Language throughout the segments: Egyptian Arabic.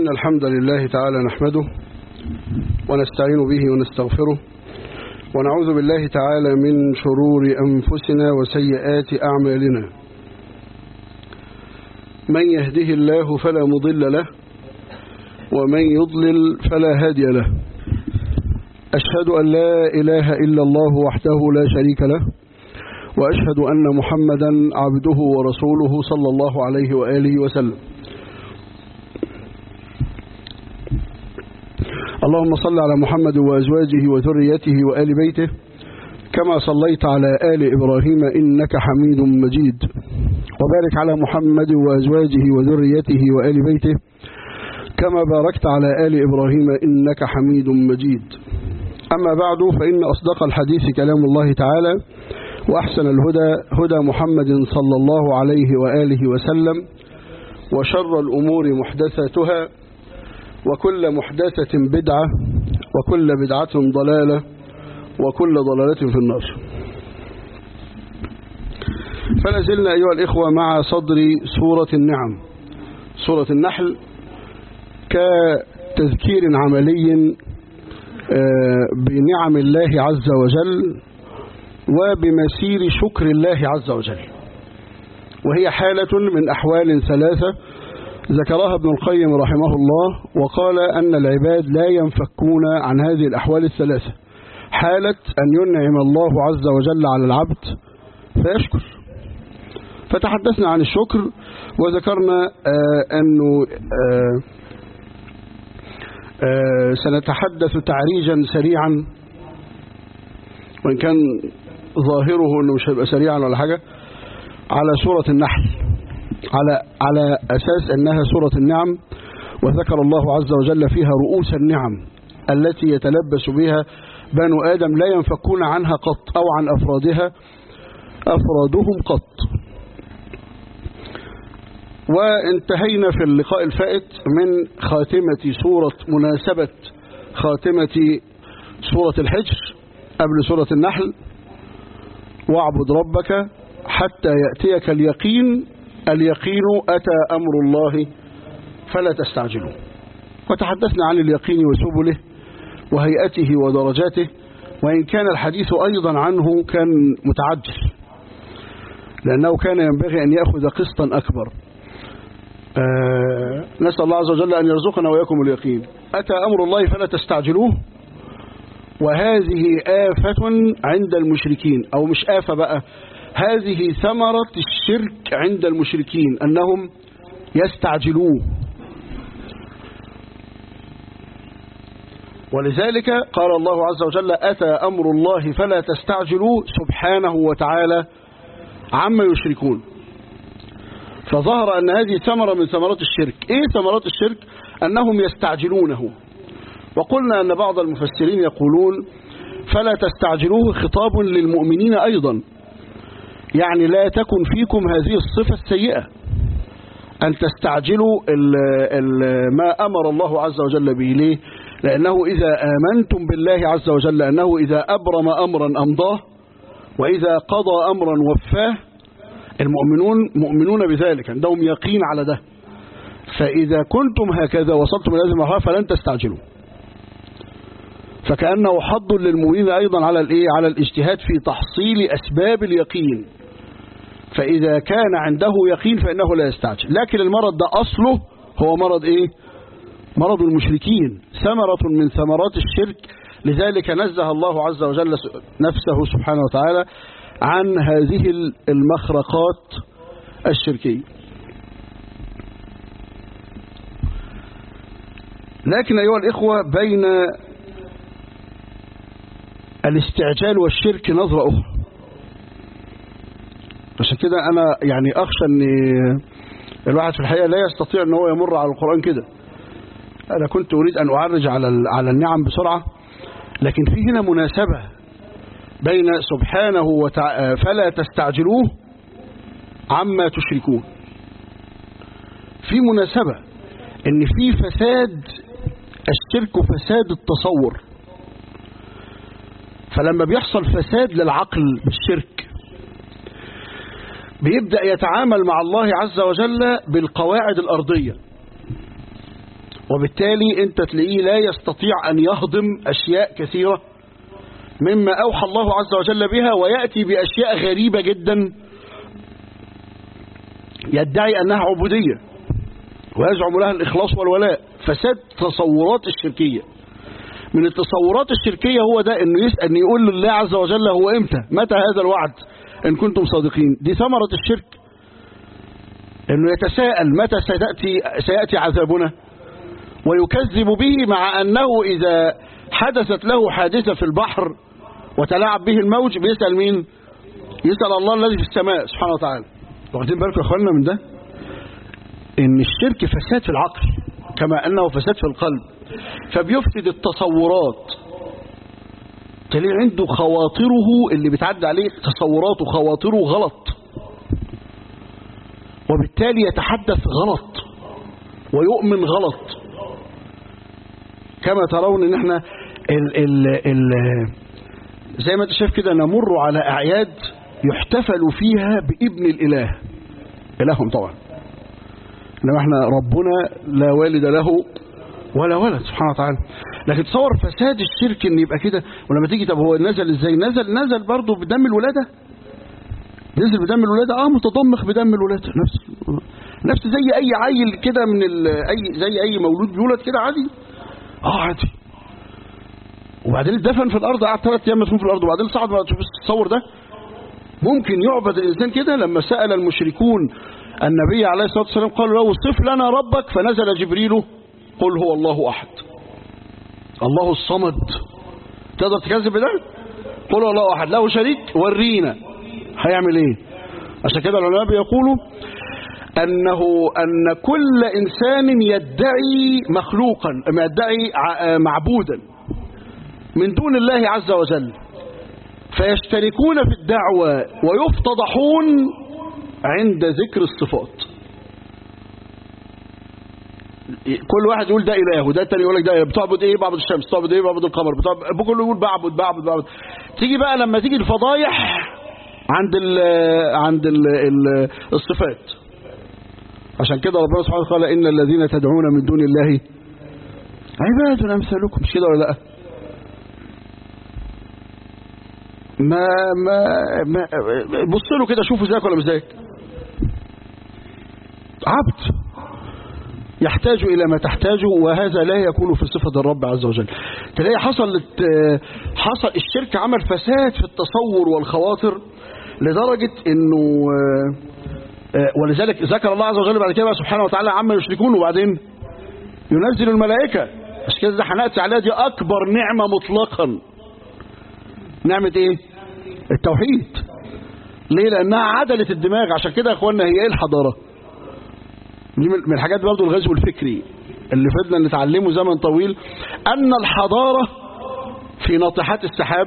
إن الحمد لله تعالى نحمده ونستعين به ونستغفره ونعوذ بالله تعالى من شرور أنفسنا وسيئات أعمالنا من يهده الله فلا مضل له ومن يضلل فلا هادي له أشهد أن لا إله إلا الله وحده لا شريك له وأشهد أن محمدا عبده ورسوله صلى الله عليه وآله وسلم اللهم صل على محمد وأزواجه وذريته وآل بيته كما صليت على آل إبراهيم إنك حميد مجيد وبارك على محمد وأزواجه وذريته وآل بيته كما باركت على آل إبراهيم إنك حميد مجيد أما بعد فإن أصدق الحديث كلام الله تعالى وأحسن الهدى هدى محمد صلى الله عليه وآله وسلم وشر الأمور محدثاتها وكل محدثة بدعة وكل بدعة ضلالة وكل ضلالة في النار فلازلنا أيها الإخوة مع صدر سورة النعم سورة النحل كتذكير عملي بنعم الله عز وجل وبمسير شكر الله عز وجل وهي حالة من أحوال ثلاثة ذكرها ابن القيم رحمه الله وقال أن العباد لا ينفكون عن هذه الأحوال الثلاثة حالة أن ينعم الله عز وجل على العبد فيشكر فتحدثنا عن الشكر وذكرنا آه أنه آه آه سنتحدث تعريجا سريعا وإن كان ظاهره أنه مش هيبقى سريعا ولا حاجة على سورة النحل على على أساس أنها سورة النعم وذكر الله عز وجل فيها رؤوس النعم التي يتلبس بها بنو آدم لا ينفكون عنها قط أو عن أفرادها أفرادهم قط وانتهينا في اللقاء الفائت من خاتمة سورة مناسبة خاتمة سورة الحجر قبل سورة النحل واعبد ربك حتى يأتيك اليقين اليقين أتى أمر الله فلا تستعجلوا وتحدثنا عن اليقين وسبله وهيئته ودرجاته وإن كان الحديث أيضا عنه كان متعجل لأنه كان ينبغي أن يأخذ قسطا أكبر آه نسأل الله عز وجل أن يرزقنا وياكم اليقين أتى أمر الله فلا تستعجلوه وهذه آفة عند المشركين أو مش آفة بقى هذه ثمرة الشرك عند المشركين أنهم يستعجلوه ولذلك قال الله عز وجل أتى أمر الله فلا تستعجلوا سبحانه وتعالى عما يشركون فظهر أن هذه ثمرة من ثمرات الشرك إيه ثمرات الشرك أنهم يستعجلونه وقلنا أن بعض المفسرين يقولون فلا تستعجلوه خطاب للمؤمنين أيضا يعني لا تكن فيكم هذه الصفة السيئة أن تستعجلوا ال ال ما أمر الله عز وجل به ليه لأنه إذا آمنتم بالله عز وجل أنه إذا أبرم أمرا أمضاه وإذا قضى أمرا وفاه المؤمنون مؤمنون بذلك عندهم يقين على ده فإذا كنتم هكذا وصلتم إلى هذه المرحلة فلن تستعجلوا فكأنه حظ للمؤمنين أيضا على الإيه على الاجتهاد في تحصيل أسباب اليقين فإذا كان عنده يقين فإنه لا يستعجل لكن المرض ده أصله هو مرض إيه مرض المشركين ثمرة من ثمرات الشرك لذلك نزه الله عز وجل نفسه سبحانه وتعالى عن هذه المخرقات الشركية لكن أيها الإخوة بين الاستعجال والشرك نظرة أخرى عشان كده أنا يعني أخشى أن الواحد في الحقيقة لا يستطيع أن هو يمر على القرآن كده أنا كنت أريد أن أعرج على على النعم بسرعة لكن في هنا مناسبة بين سبحانه وتعالى فلا تستعجلوه عما تشركون في مناسبة ان في فساد الشرك فساد التصور فلما بيحصل فساد للعقل بالشرك بيبدأ يتعامل مع الله عز وجل بالقواعد الأرضية وبالتالي انت تلاقيه لا يستطيع ان يهضم اشياء كثيرة مما اوحى الله عز وجل بها ويأتي باشياء غريبة جدا يدعي انها عبودية ويزعم لها الاخلاص والولاء فساد تصورات الشركية من التصورات الشركية هو ده انه يسأل ان يقول لله عز وجل هو امتى متى هذا الوعد ان كنتم صادقين دي ثمرة الشرك انه يتساءل متى سيأتي, سيأتي عذابنا ويكذب به مع انه اذا حدثت له حادثة في البحر وتلاعب به الموج بيسأل مين يسأل الله الذي في السماء سبحانه وتعالى واخدين بالكم يا اخوانا من ده ان الشرك فساد في العقل كما انه فساد في القلب فبيفسد التصورات تلاقي عنده خواطره اللي بتعدي عليه تصوراته خواطره غلط وبالتالي يتحدث غلط ويؤمن غلط كما ترون ان احنا ال ال ال زي ما انت شايف كده نمر على اعياد يحتفل فيها بابن الاله الههم طبعا انما احنا ربنا لا والد له ولا ولد سبحانه وتعالى لكن تصور فساد الشرك ان يبقى كده ولما تيجي طب هو نزل ازاي نزل نزل برضه بدم الولاده نزل بدم الولاده اه متضمخ بدم الولاده نفس نفس زي اي عيل كده من ال... اي زي اي مولود بيولد كده عادي اه عادي وبعدين اتدفن في الارض قعد ثلاث ايام مدفون في الارض وبعدين صعد بقى تشوف التصور ده ممكن يعبد الانسان كده لما سال المشركون النبي عليه الصلاه والسلام قالوا له صف لنا ربك فنزل جبريل قل هو الله احد الله الصمد تقدر تكذب بده قل هو الله احد له شريك ورينا هيعمل ايه عشان كده العلماء بيقولوا انه ان كل انسان يدعي مخلوقا يدعي معبودا من دون الله عز وجل فيشتركون في الدعوة ويفتضحون عند ذكر الصفات كل واحد يقول ده اله وده التاني يقول لك ده بتعبد ايه بعبد الشمس بتعبد ايه بعبد القمر بتعبد كله يقول بعبد بعبد بعبد تيجي بقى لما تيجي الفضايح عند ال عند ال ال الصفات عشان كده ربنا سبحانه وتعالى قال ان الذين تدعون من دون الله عباد امثالكم مش كده ولا لا ما ما ما بص له كده شوفوا زيك ولا مش زيك عبد يحتاج إلى ما تحتاجه وهذا لا يكون في صفة الرب عز وجل تلاقي حصلت حصل الشرك عمل فساد في التصور والخواطر لدرجة انه ولذلك ذكر الله عز وجل بعد كده سبحانه وتعالى عما يشركون وبعدين ينزل الملائكة مش كده هنأتي عليها دي أكبر نعمة مطلقا نعمة ايه التوحيد ليه لأنها عدلت الدماغ عشان كده يا اخوانا هي ايه الحضارة دي من الحاجات برضو الغزو الفكري اللي فضلنا نتعلمه زمن طويل أن الحضارة في ناطحات السحاب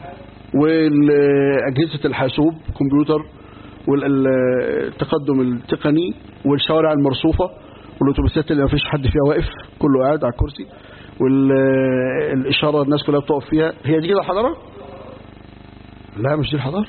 وأجهزة الحاسوب كمبيوتر والتقدم التقني والشوارع المرصوفة والأتوبيسات اللي ما فيش حد فيها واقف كله قاعد على الكرسي والإشارة الناس كلها بتقف فيها هي دي كده الحضارة؟ لا مش دي الحضارة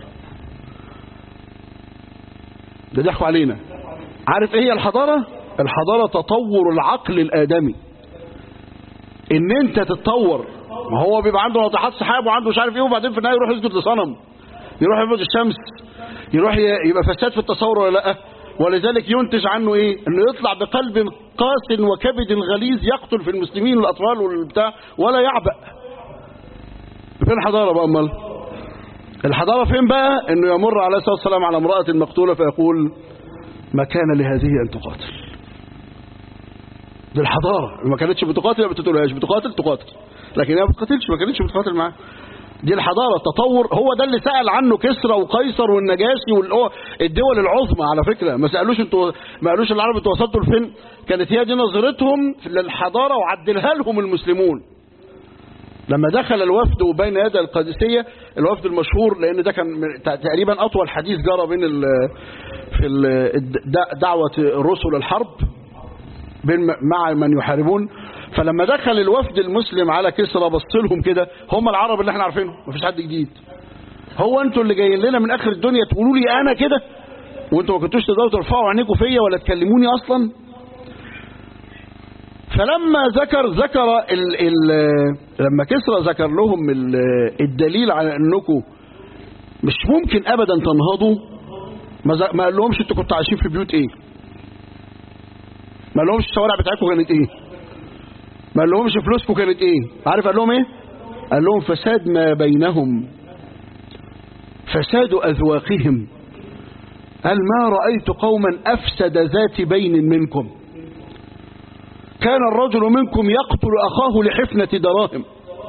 ده ضحكوا علينا عارف ايه هي الحضارة الحضارة تطور العقل الآدمي ان انت تتطور ما هو بيبقى عنده ناطحات سحاب وعنده مش عارف ايه وبعدين في النهاية يروح يسجد لصنم يروح يعبد الشمس يروح يبقى فساد في التصور ولا لا ولذلك ينتج عنه ايه انه يطلع بقلب قاس وكبد غليظ يقتل في المسلمين والاطفال والبتاع ولا يعبأ فين الحضارة بقى امال الحضارة فين بقى انه يمر عليه الصلاة والسلام على امرأة مقتولة فيقول ما كان لهذه ان تقاتل دي الحضارة ما كانتش بتقاتل ما بتقتلهاش بتقاتل تقاتل لكن هي ما بتقاتلش ما كانتش بتقاتل معاه دي الحضارة التطور هو ده اللي سأل عنه كسرى وقيصر والنجاشي والدول العظمى على فكرة ما سألوش انتوا ما قالوش العرب انتوا وصلتوا لفين كانت هي دي نظرتهم للحضارة وعدلها لهم المسلمون لما دخل الوفد وبين يدي القادسية الوفد المشهور لأن ده كان تقريبا أطول حديث جرى بين ال في ال دعوة رسل الحرب بين مع من يحاربون فلما دخل الوفد المسلم على كسرى بص لهم كده هم العرب اللي احنا عارفينهم مفيش حد جديد هو انتوا اللي جايين لنا من اخر الدنيا تقولوا لي انا كده وانتوا ما كنتوش تقدروا ترفعوا عينيكم فيا ولا تكلموني اصلا فلما ذكر ذكر ال ال لما كسرى ذكر لهم ال الدليل على انكم مش ممكن ابدا تنهضوا ما, ز- ما قال لهمش انتوا كنتوا عايشين في بيوت ايه ما قال لهمش الشوارع بتاعتكم كانت ايه ما قال لهمش فلوسكم كانت ايه عارف قال لهم ايه قال لهم فساد ما بينهم فساد اذواقهم قال ما رأيت قوما أفسد ذات بين منكم كان الرجل منكم يقتل أخاه لحفنة دراهم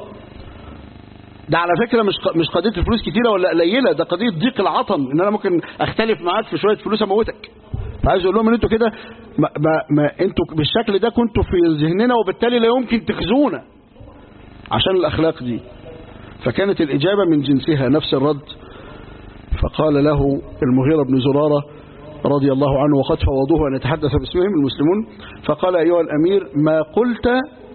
ده على فكرة مش ق- مش قضية الفلوس كتيرة ولا قليلة ده قضية ضيق العطن ان انا ممكن اختلف معاك في شوية فلوس اموتك فعايز اقول لهم ان انتوا كده ما, ما, ما انتوا بالشكل ده كنتوا في ذهننا وبالتالي لا يمكن تخزونا عشان الاخلاق دي فكانت الاجابة من جنسها نفس الرد فقال له المغيرة بن زرارة رضي الله عنه وقد فوضوه أن يتحدث باسمهم المسلمون فقال أيها الأمير ما قلت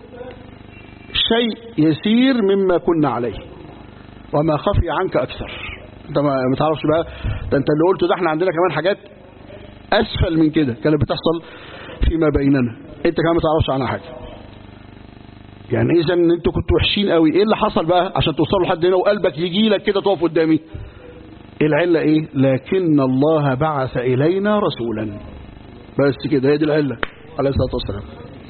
شيء يسير مما كنا عليه وما خفي عنك أكثر انت ما ما تعرفش بقى ده انت اللي قلته ده احنا عندنا كمان حاجات أسفل من كده كانت بتحصل فيما بيننا انت كمان ما تعرفش عنها حاجة يعني اذا ان انتوا كنتوا وحشين قوي ايه اللي حصل بقى عشان توصلوا لحد هنا وقلبك يجي لك كده تقف قدامي العلة ايه لكن الله بعث الينا رسولا بس كده هي دي العلة عليه الصلاة والسلام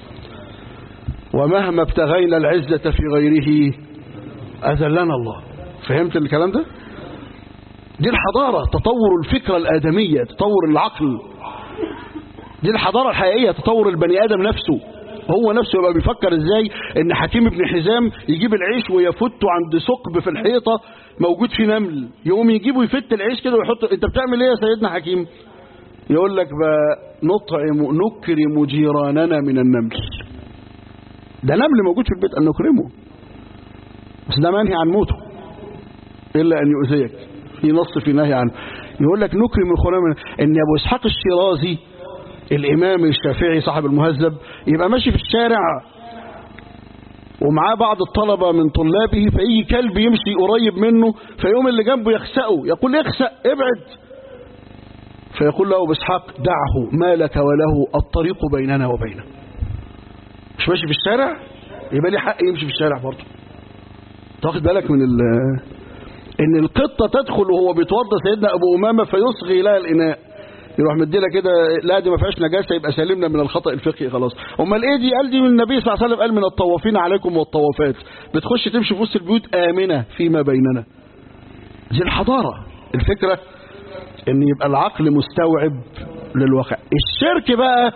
ومهما ابتغينا العزة في غيره أذلنا الله فهمت الكلام ده دي الحضارة تطور الفكرة الآدمية تطور العقل دي الحضارة الحقيقية تطور البني آدم نفسه هو نفسه يبقى بيفكر ازاي ان حكيم بن حزام يجيب العيش ويفته عند ثقب في الحيطة موجود فيه نمل يقوم يجيبه يفت العيش كده ويحط انت بتعمل ايه يا سيدنا حكيم يقول لك بقى نطعم نكرم جيراننا من النمل ده نمل موجود في البيت ان نكرمه بس ده منهي عن موته الا ان يؤذيك في نص في نهي عنه يقول لك نكرم الخرام ان ابو اسحاق الشيرازي الامام الشافعي صاحب المهذب يبقى ماشي في الشارع ومعاه بعض الطلبة من طلابه فأي كلب يمشي قريب منه فيقوم اللي جنبه يخسأه يقول اخسأ ابعد فيقول له أبو اسحاق دعه ما لك وله الطريق بيننا وبينه مش ماشي في الشارع يبقى لي حق يمشي في الشارع برضه تاخد بالك من ال ان القطة تدخل وهو بيتوضى سيدنا ابو امامة فيصغي لها الاناء يروح مدينا كده لا دي ما فيهاش نجاسه يبقى سلمنا من الخطا الفقهي خلاص امال ايه دي قال دي من النبي صلى الله عليه وسلم قال من الطوافين عليكم والطوافات بتخش تمشي في وسط البيوت امنه فيما بيننا دي الحضاره الفكره ان يبقى العقل مستوعب للواقع الشرك بقى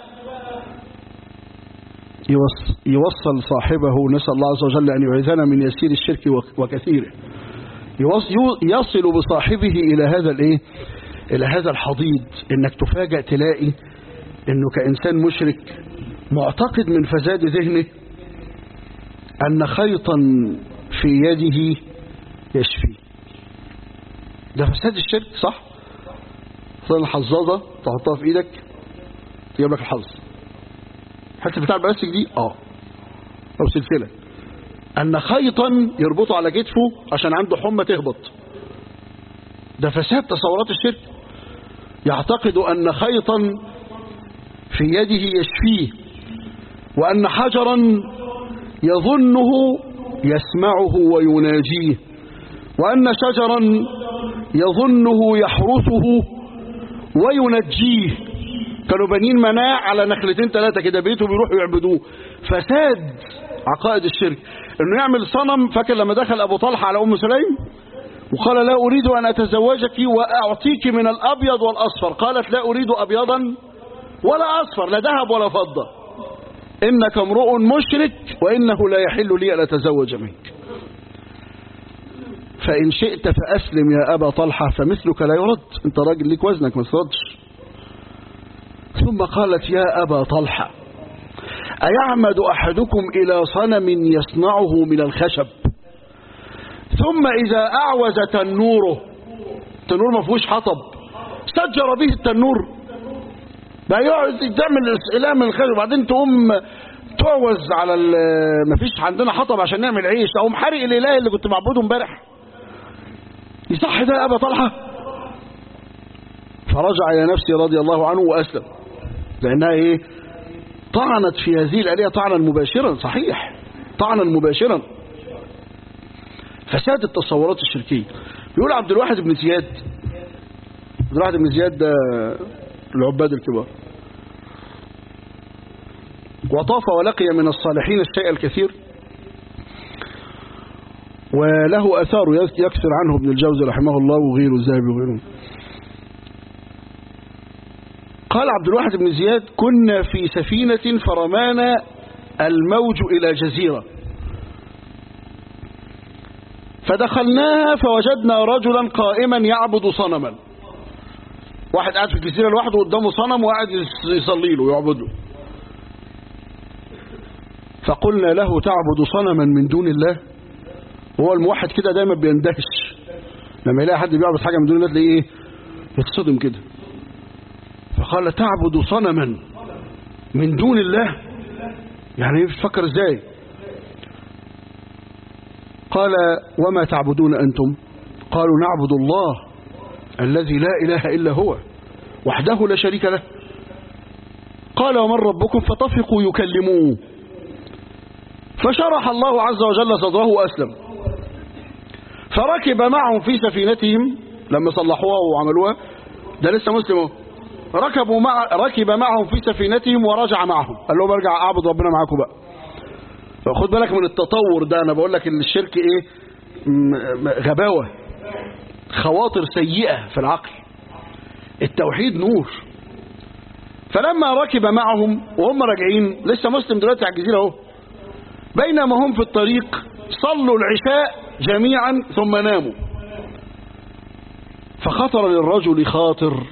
يوص يوصل صاحبه نسال الله عز وجل ان يعيذنا من يسير الشرك وكثيره يوص يصل بصاحبه الى هذا الايه إلى هذا الحضيض إنك تفاجأ تلاقي إنه كإنسان مشرك معتقد من فساد ذهنه أن خيطا في يده يشفي ده فساد الشرك صح صار الحظاظة تحطها في إيدك تجيب لك الحظ حتى بتاع البلاستيك دي اه أو سلسلة أن خيطا يربطه على كتفه عشان عنده حمى تهبط ده فساد تصورات الشرك يعتقد أن خيطا في يده يشفيه وأن حجرا يظنه يسمعه ويناجيه وأن شجرا يظنه يحرسه وينجيه كانوا بنين مناع على نخلتين ثلاثة كده بيته بيروحوا يعبدوه فساد عقائد الشرك انه يعمل صنم فاكر لما دخل ابو طلحة على ام سليم وقال لا أريد أن أتزوجك وأعطيك من الأبيض والأصفر قالت لا أريد أبيضا ولا أصفر لا ذهب ولا فضة إنك امرؤ مشرك وإنه لا يحل لي أن أتزوج منك فإن شئت فأسلم يا أبا طلحة فمثلك لا يرد أنت راجل ليك وزنك ما تردش ثم قالت يا أبا طلحة أيعمد أحدكم إلى صنم يصنعه من الخشب ثم إذا أعوز تنوره التنور ما فيهوش حطب سجر به التنور بقى يقعد تعمل إله من الخشب وبعدين تقوم تعوز على ما فيش عندنا حطب عشان نعمل عيش اقوم حرق الاله اللي كنت معبوده امبارح يصح ده يا ابا طلحه فرجع الى نفسه رضي الله عنه واسلم لانها ايه طعنت في هذه الآلهة طعنا مباشرا صحيح طعنا مباشرا فساد التصورات الشركية بيقول عبد الواحد بن زياد عبد الواحد بن زياد ده العباد الكبار وطاف ولقي من الصالحين الشيء الكثير وله أثار يكثر عنه ابن الجوزي رحمه الله وغيره الذهبي وغيره قال عبد الواحد بن زياد كنا في سفينة فرمانا الموج إلى جزيرة فدخلناها فوجدنا رجلا قائما يعبد صنما واحد قاعد في الجزيرة لوحده قدامه صنم وقاعد يصلي له يعبده فقلنا له تعبد صنما من دون الله هو الموحد كده دايما بيندهش لما يلاقي حد بيعبد حاجة من دون الله تلاقيه ايه يتصدم كده فقال تعبد صنما من دون الله يعني ايه بتفكر ازاي قال وما تعبدون أنتم قالوا نعبد الله الذي لا إله إلا هو وحده لا شريك له قال ومن ربكم فطفقوا يكلموه فشرح الله عز وجل صدره وأسلم فركب معهم في سفينتهم لما صلحوها وعملوها ده لسه مسلم اهو ركبوا مع ركب معهم في سفينتهم ورجع معهم قال لهم ارجع اعبد ربنا معاكم بقى فخد بالك من التطور ده انا بقول لك ان الشرك ايه غباوه خواطر سيئه في العقل التوحيد نور فلما ركب معهم وهم راجعين لسه مسلم دلوقتي على الجزيره اهو بينما هم في الطريق صلوا العشاء جميعا ثم ناموا فخطر للرجل خاطر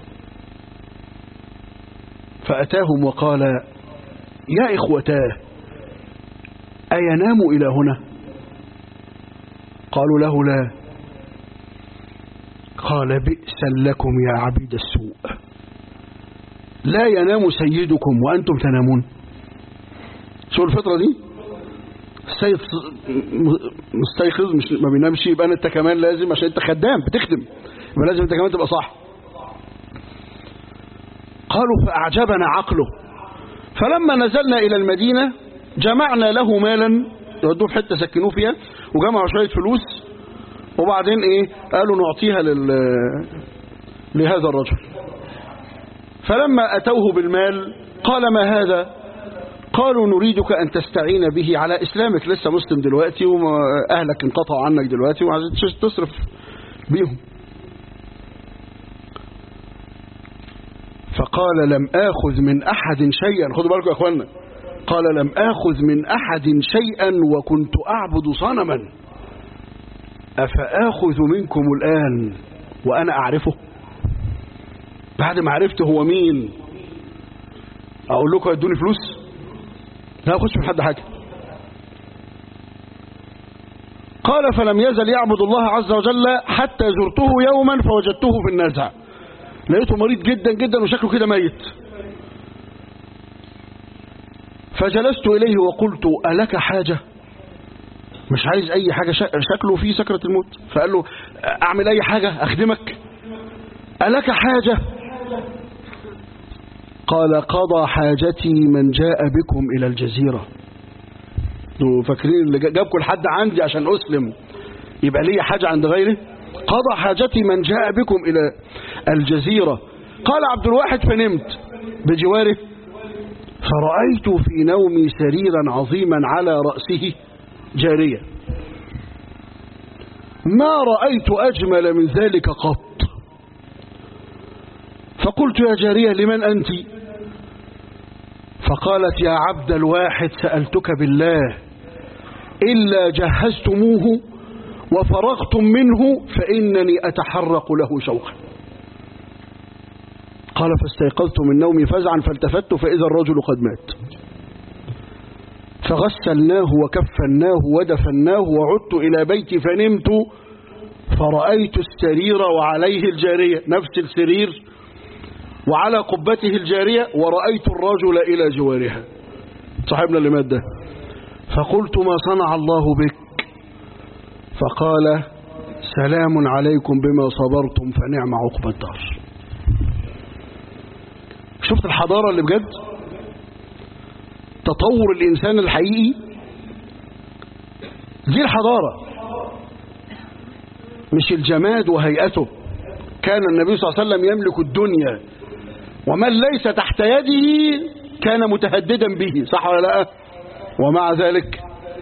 فأتاهم وقال يا إخوتاه أينام إلى هنا قالوا له لا قال بئس لكم يا عبيد السوء لا ينام سيدكم وأنتم تنامون شو الفطرة دي السيد مستيقظ مش ما بينامش يبقى انت كمان لازم عشان انت خدام بتخدم يبقى لازم انت كمان تبقى صح قالوا فأعجبنا عقله فلما نزلنا إلى المدينة جمعنا له مالا يودوه في حتة سكنوه فيها وجمعوا شوية فلوس وبعدين ايه قالوا نعطيها لل لهذا الرجل فلما أتوه بالمال قال ما هذا قالوا نريدك أن تستعين به على إسلامك لسه مسلم دلوقتي وأهلك انقطعوا عنك دلوقتي وعايزين تصرف بيهم فقال لم آخذ من أحد شيئا خدوا بالكم يا أخوانا قال لم آخذ من أحد شيئا وكنت أعبد صنما أفآخذ منكم الآن وأنا أعرفه بعد ما عرفت هو مين أقول لكم ادوني فلوس لا أخذش من حد حاجة قال فلم يزل يعبد الله عز وجل حتى زرته يوما فوجدته في النزع لقيته مريض جدا جدا وشكله كده ميت فجلست إليه وقلت ألك حاجة مش عايز أي حاجة شكله فيه سكرة الموت فقال له أعمل أي حاجة أخدمك ألك حاجة قال قضى حاجتي من جاء بكم إلى الجزيرة فاكرين اللي جابكم لحد عندي عشان أسلم يبقى لي حاجة عند غيره قضى حاجتي من جاء بكم إلى الجزيرة قال عبد الواحد فنمت بجواره فرأيت في نومي سريرا عظيما على رأسه جارية ما رأيت أجمل من ذلك قط فقلت يا جارية لمن أنت فقالت يا عبد الواحد سألتك بالله إلا جهزتموه وفرغتم منه فإنني أتحرق له شوقا قال فاستيقظت من نومي فزعا فالتفت فإذا الرجل قد مات فغسلناه وكفناه ودفناه وعدت إلى بيتي فنمت فرأيت السرير وعليه الجارية نفس السرير وعلى قبته الجارية ورأيت الرجل إلى جوارها صاحبنا اللي مات ده فقلت ما صنع الله بك فقال سلام عليكم بما صبرتم فنعم عقب الدار شفت الحضارة اللي بجد تطور الإنسان الحقيقي دي الحضارة مش الجماد وهيئته كان النبي صلى الله عليه وسلم يملك الدنيا ومن ليس تحت يده كان متهددا به صح ولا لا ومع ذلك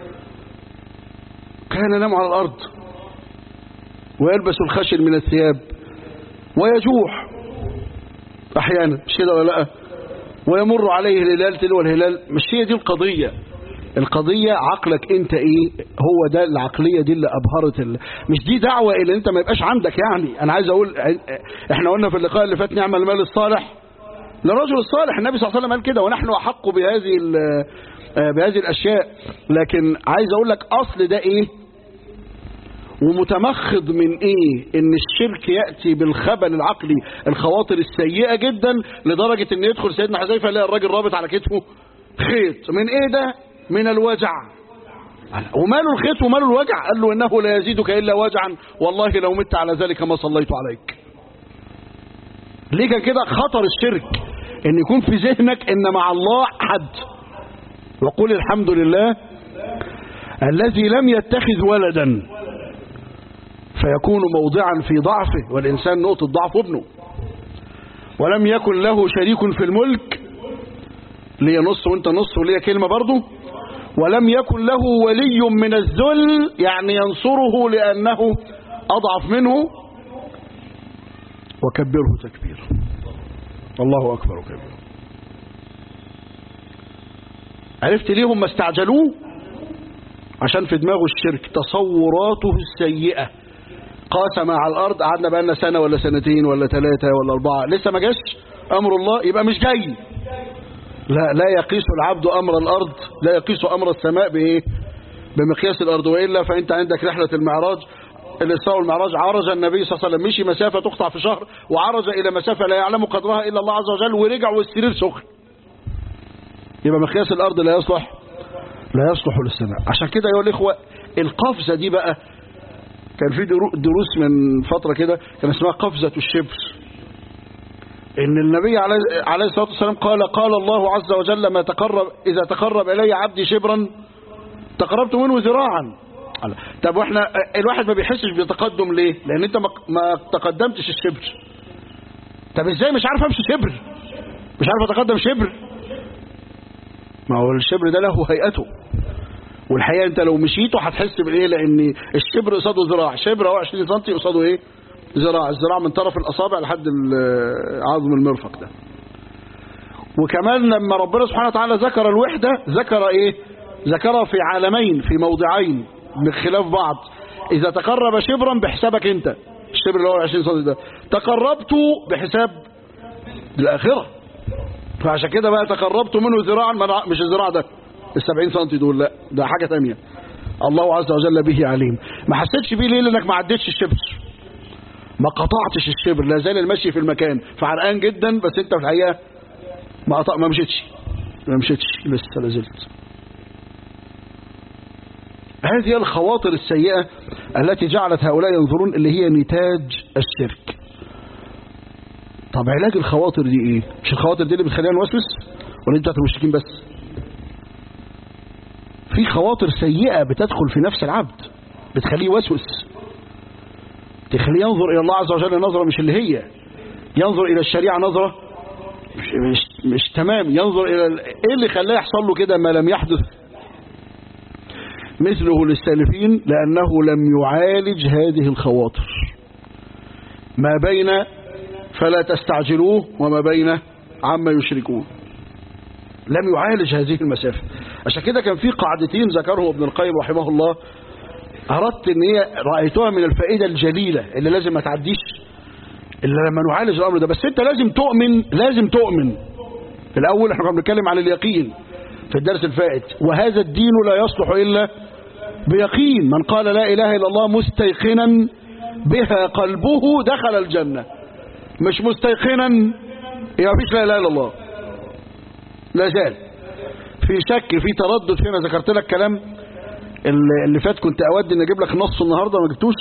كان ينام على الأرض ويلبس الخشن من الثياب ويجوح أحيانا مش كده ولا لا ويمر عليه الهلال تلو الهلال مش هي دي القضية القضية عقلك انت ايه هو ده العقلية دي اللي ابهرت ال... مش دي دعوة الى انت ما يبقاش عندك يعني انا عايز اقول احنا قلنا في اللقاء اللي فات نعمل المال الصالح للرجل الصالح النبي صلى الله عليه وسلم قال كده ونحن احق بهذه بهذه الاشياء لكن عايز اقول لك اصل ده ايه ومتمخض من ايه ان الشرك يأتي بالخبل العقلي الخواطر السيئة جدا لدرجة ان يدخل سيدنا حذيفة يلاقي الراجل رابط على كتفه خيط من ايه ده من الوجع وماله الخيط وماله الوجع قال له انه لا يزيدك الا وجعا والله لو مت على ذلك ما صليت عليك ليه كان كده خطر الشرك ان يكون في ذهنك ان مع الله حد وقل الحمد لله الذي لم يتخذ ولدا فيكون موضعا في ضعفه والإنسان نقطة ضعف ابنه ولم يكن له شريك في الملك ليه نص وانت نص وليه كلمة برضه ولم يكن له ولي من الذل يعني ينصره لأنه أضعف منه وكبره تكبيرا الله أكبر كبيرا عرفت ليه هم استعجلوه عشان في دماغه الشرك تصوراته السيئة قاسم على الأرض قعدنا بقى لنا سنة ولا سنتين ولا ثلاثة ولا أربعة لسه ما جاش أمر الله يبقى مش جاي لا لا يقيس العبد أمر الأرض لا يقيس أمر السماء بإيه بمقياس الأرض وإلا فأنت عندك رحلة المعراج الإسراء والمعراج عرج النبي صلى الله عليه وسلم مشي مسافة تقطع في شهر وعرج إلى مسافة لا يعلم قدرها إلا الله عز وجل ورجع والسرير سخن يبقى مقياس الأرض لا يصلح لا يصلح للسماء عشان كده أيها الإخوة القفزة دي بقى كان في دروس من فترة كده كان اسمها قفزة الشبر ان النبي عليه الصلاة والسلام قال قال الله عز وجل ما تقرب اذا تقرب الي عبدي شبرا تقربت منه ذراعا طب واحنا الواحد ما بيحسش بتقدم ليه لان انت ما تقدمتش الشبر طب ازاي مش عارف امشي شبر مش عارف اتقدم شبر ما هو الشبر ده له هيئته والحقيقه انت لو مشيته هتحس بايه لان الشبر قصاده ذراع شبر اهو 20 سم قصاده ايه ذراع الذراع من طرف الاصابع لحد عظم المرفق ده وكمان لما ربنا سبحانه وتعالى ذكر الوحده ذكر ايه ذكرها في عالمين في موضعين بخلاف بعض اذا تقرب شبرا بحسابك انت الشبر اللي هو 20 سم ده تقربت بحساب الاخره فعشان كده بقى تقربت منه ذراعا مش الذراع ده السبعين سنتي دول لا ده حاجة تانية الله عز وجل به عليم ما حسيتش بيه ليه لانك ما عدتش الشبر ما قطعتش الشبر لا زال المشي في المكان فعرقان جدا بس انت في الحقيقة ما قطع ما مشيتش ما مشيتش لسه لازلت هذه الخواطر السيئة التي جعلت هؤلاء ينظرون اللي هي نتاج الشرك طب علاج الخواطر دي ايه مش الخواطر دي اللي بتخلينا نوسوس ولا دي بتاعت المشركين بس في خواطر سيئة بتدخل في نفس العبد بتخليه يوسوس تخليه ينظر إلى الله عز وجل نظرة مش اللي هي ينظر إلى الشريعة نظرة مش, مش, مش تمام ينظر إلى إيه اللي خلاه يحصل له كده ما لم يحدث مثله للسالفين لأنه لم يعالج هذه الخواطر ما بين فلا تستعجلوه وما بين عما يشركون لم يعالج هذه المسافة عشان كده كان في قاعدتين ذكرهم ابن القيم رحمه الله أردت ان هي رأيتها من الفائدة الجليلة اللي لازم ما تعديش إلا لما نعالج الأمر ده بس أنت لازم تؤمن لازم تؤمن في الأول احنا كنا بنتكلم عن اليقين في الدرس الفائت وهذا الدين لا يصلح إلا بيقين من قال لا إله إلا الله مستيقنا بها قلبه دخل الجنة مش مستيقنا يبقى مفيش لا إله إلا الله لا زال في شك في تردد هنا ذكرت لك كلام اللي فات كنت أود أن أجيب لك نص النهاردة ما جبتوش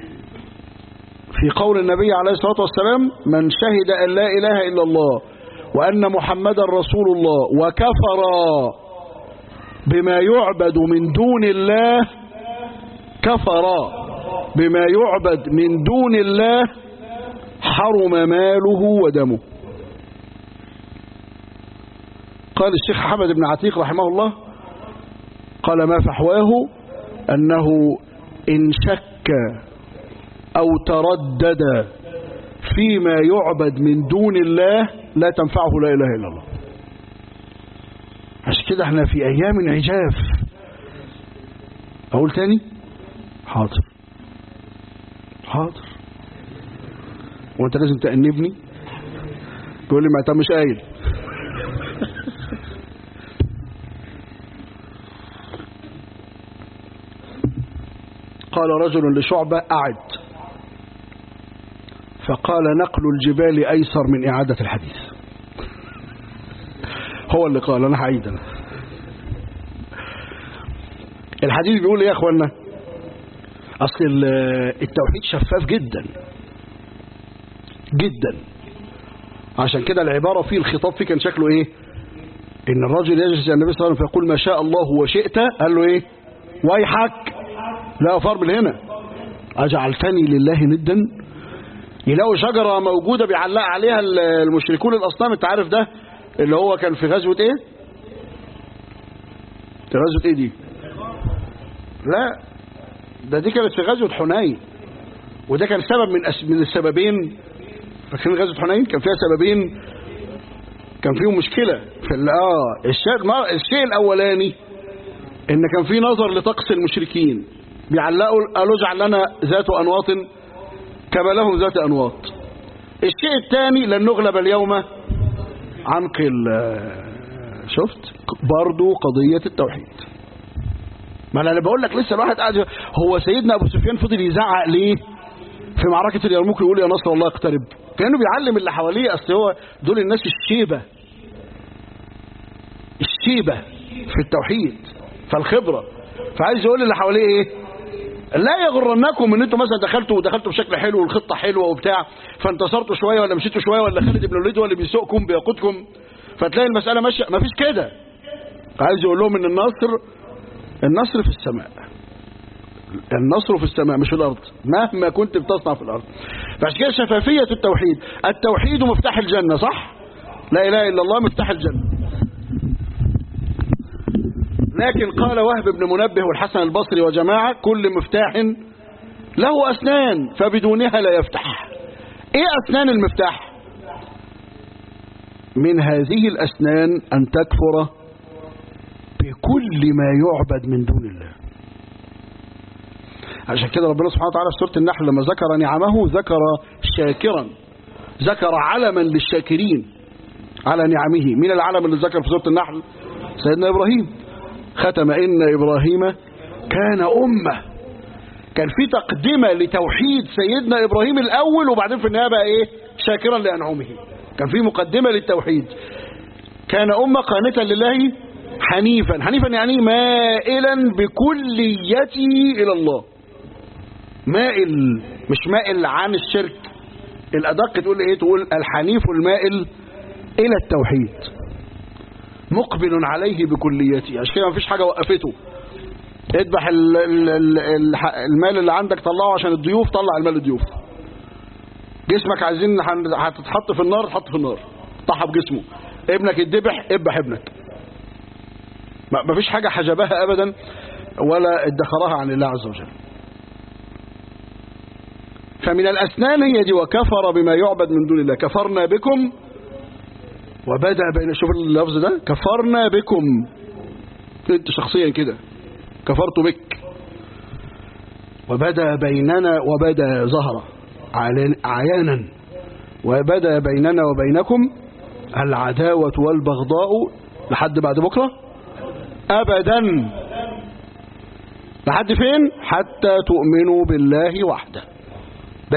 في قول النبي عليه الصلاة والسلام من شهد أن لا إله إلا الله وأن محمدا رسول الله وكفر بما يعبد من دون الله كفر بما يعبد من دون الله حرم ماله ودمه قال الشيخ حمد بن عتيق رحمه الله قال ما فحواه أنه إن شك أو تردد فيما يعبد من دون الله لا تنفعه لا إله إلا الله عشان كده احنا في أيام عجاف أقول تاني حاضر حاضر وانت لازم تأنبني تقول لي ما انت مش قايل قال رجل لشعبة أعد فقال نقل الجبال أيسر من إعادة الحديث هو اللي قال أنا هعيد أنا الحديث بيقول إيه يا أخوانا أصل التوحيد شفاف جدا جدا عشان كده العبارة فيه الخطاب فيه كان شكله إيه إن الرجل يجلس النبي صلى الله عليه وسلم فيقول ما شاء الله وشئت قال له إيه ويحك لا فرب هنا أجعلتني لله ندا يلاقوا شجرة موجودة بيعلق عليها المشركون الأصنام انت عارف ده اللي هو كان في غزوة ايه في غزوة ايه دي لا ده دي كانت في غزوة حنين وده كان سبب من أس... من السببين فاكرين غزوة حنين كان فيها سببين كان فيهم مشكلة في ال... اه الشيء الشيء الاولاني ان كان في نظر لطقس المشركين بيعلقوا قالوا اجعل لنا ذات انواط كما لهم ذات انواط الشيء الثاني لن نغلب اليوم عن قل شفت برضو قضية التوحيد ما انا بقول لك لسه الواحد قاعد هو سيدنا ابو سفيان فضل يزعق ليه في معركة اليرموك يقول يا نصر الله اقترب كانه بيعلم اللي حواليه اصل هو دول الناس الشيبة الشيبة في التوحيد فالخبرة فعايز يقول اللي حواليه ايه لا يغرنكم ان انتم مثلا دخلتوا ودخلتوا بشكل حلو والخطه حلوه وبتاع فانتصرتوا شويه ولا مشيتوا شويه ولا خالد بن الوليد هو اللي بيسوقكم بيقودكم فتلاقي المساله ماشيه مفيش كده عايز يقول لهم ان النصر النصر في السماء النصر في السماء مش في الارض مهما كنت بتصنع في الارض فعشان كده شفافيه التوحيد التوحيد مفتاح الجنه صح لا اله الا الله مفتاح الجنه لكن قال وهب بن منبه والحسن البصري وجماعة كل مفتاح له أسنان فبدونها لا يفتح إيه أسنان المفتاح من هذه الأسنان أن تكفر بكل ما يعبد من دون الله عشان كده ربنا سبحانه وتعالى في سورة النحل لما ذكر نعمه ذكر شاكرا ذكر علما للشاكرين على نعمه مين العلم اللي ذكر في سورة النحل سيدنا إبراهيم ختم إن إبراهيم كان أمة كان في تقدمة لتوحيد سيدنا إبراهيم الأول وبعدين في النهاية بقى إيه شاكرا لأنعمه كان في مقدمة للتوحيد كان أمة قانتا لله حنيفا حنيفا يعني مائلا بكليته إلى الله مائل مش مائل عن الشرك الأدق تقول إيه تقول الحنيف المائل إلى التوحيد مقبل عليه بكليته عشان كده مفيش حاجة وقفته اذبح ال- ال- ال- ال- المال اللي عندك طلعه عشان الضيوف طلع المال للضيوف جسمك عايزين هن- هتتحط في النار تحط في النار طحب جسمه ابنك يتذبح اذبح ابنك ما- مفيش حاجة حجبها ابدا ولا ادخرها عن الله عز وجل فمن الأسنان هي دي وكفر بما يعبد من دون الله كفرنا بكم وبدأ بين شوف اللفظ ده كفرنا بكم انت شخصيا كده كفرت بك وبدا بيننا وبدا ظهر علن- عيانا وبدا بيننا وبينكم العداوة والبغضاء لحد بعد بكرة أبدا لحد فين حتى تؤمنوا بالله وحده بس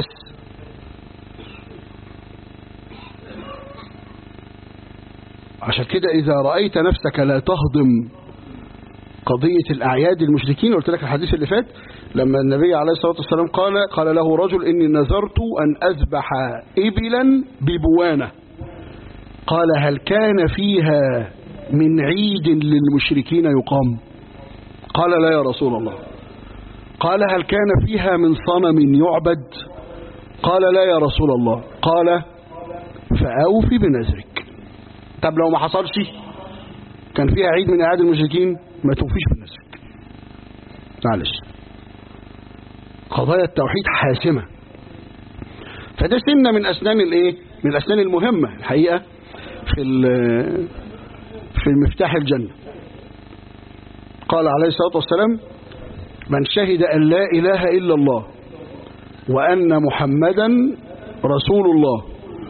عشان كده إذا رأيت نفسك لا تهضم قضية الأعياد المشركين قلت لك الحديث اللي فات لما النبي عليه الصلاة والسلام قال قال له رجل إني نذرت أن أذبح إبلا ببوانة قال هل كان فيها من عيد للمشركين يقام قال لا يا رسول الله قال هل كان فيها من صنم يعبد قال لا يا رسول الله قال فأوفي بنذرك طب لو ما حصلش كان فيها عيد من أعياد المشركين ما توفيش بنذرك معلش قضايا التوحيد حاسمة فده سنة من أسنان الإيه من الأسنان المهمة الحقيقة في في المفتاح الجنة قال عليه الصلاة والسلام من شهد أن لا إله إلا الله وأن محمدا رسول الله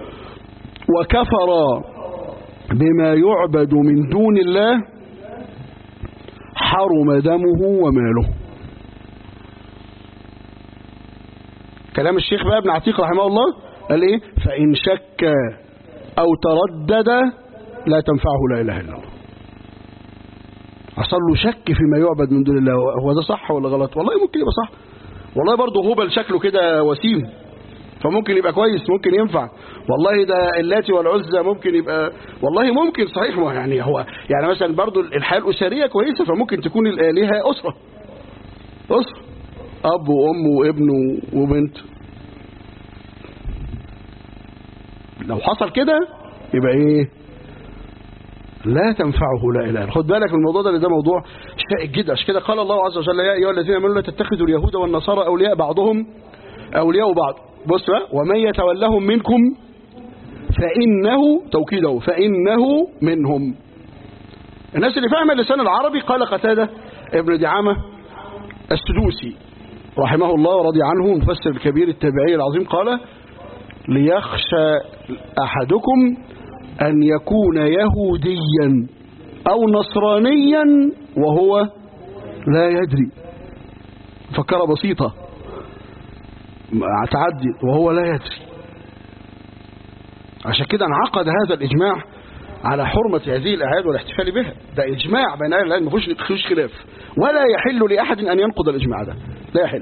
وكفر بما يعبد من دون الله حرم دمه وماله كلام الشيخ بقى ابن عتيق رحمه الله قال ايه فإن شك أو تردد لا تنفعه لا إله إلا الله حصل له شك فيما يعبد من دون الله هو ده صح ولا غلط والله ممكن يبقى صح والله برضه هبل شكله كده وسيم فممكن يبقى كويس ممكن ينفع والله ده اللاتي والعزى ممكن يبقى والله ممكن صحيح ما يعني هو يعني مثلا برضه الحياه الاسريه كويسه فممكن تكون الالهه اسره اسره اب وام وابن وبنت لو حصل كده يبقى ايه لا تنفعه لا اله خد بالك من الموضوع ده لان ده موضوع شائك جدا عشان كده قال الله عز وجل يا ايها الذين امنوا لا تتخذوا اليهود والنصارى اولياء بعضهم اولياء بعض بص بقى ومن يتولهم منكم فانه توكيده فانه منهم الناس اللي فاهمه اللسان العربي قال قتاده ابن دعامه السدوسي رحمه الله ورضي عنه المفسر الكبير التابعي العظيم قال ليخشى احدكم أن يكون يهوديا أو نصرانيا وهو لا يدري فكرة بسيطة تعدي وهو لا يدري عشان كده انعقد هذا الإجماع على حرمة هذه الأعياد والاحتفال بها ده إجماع بين أهل العلم ما فيهوش خلاف ولا يحل لأحد أن ينقض الإجماع ده لا يحل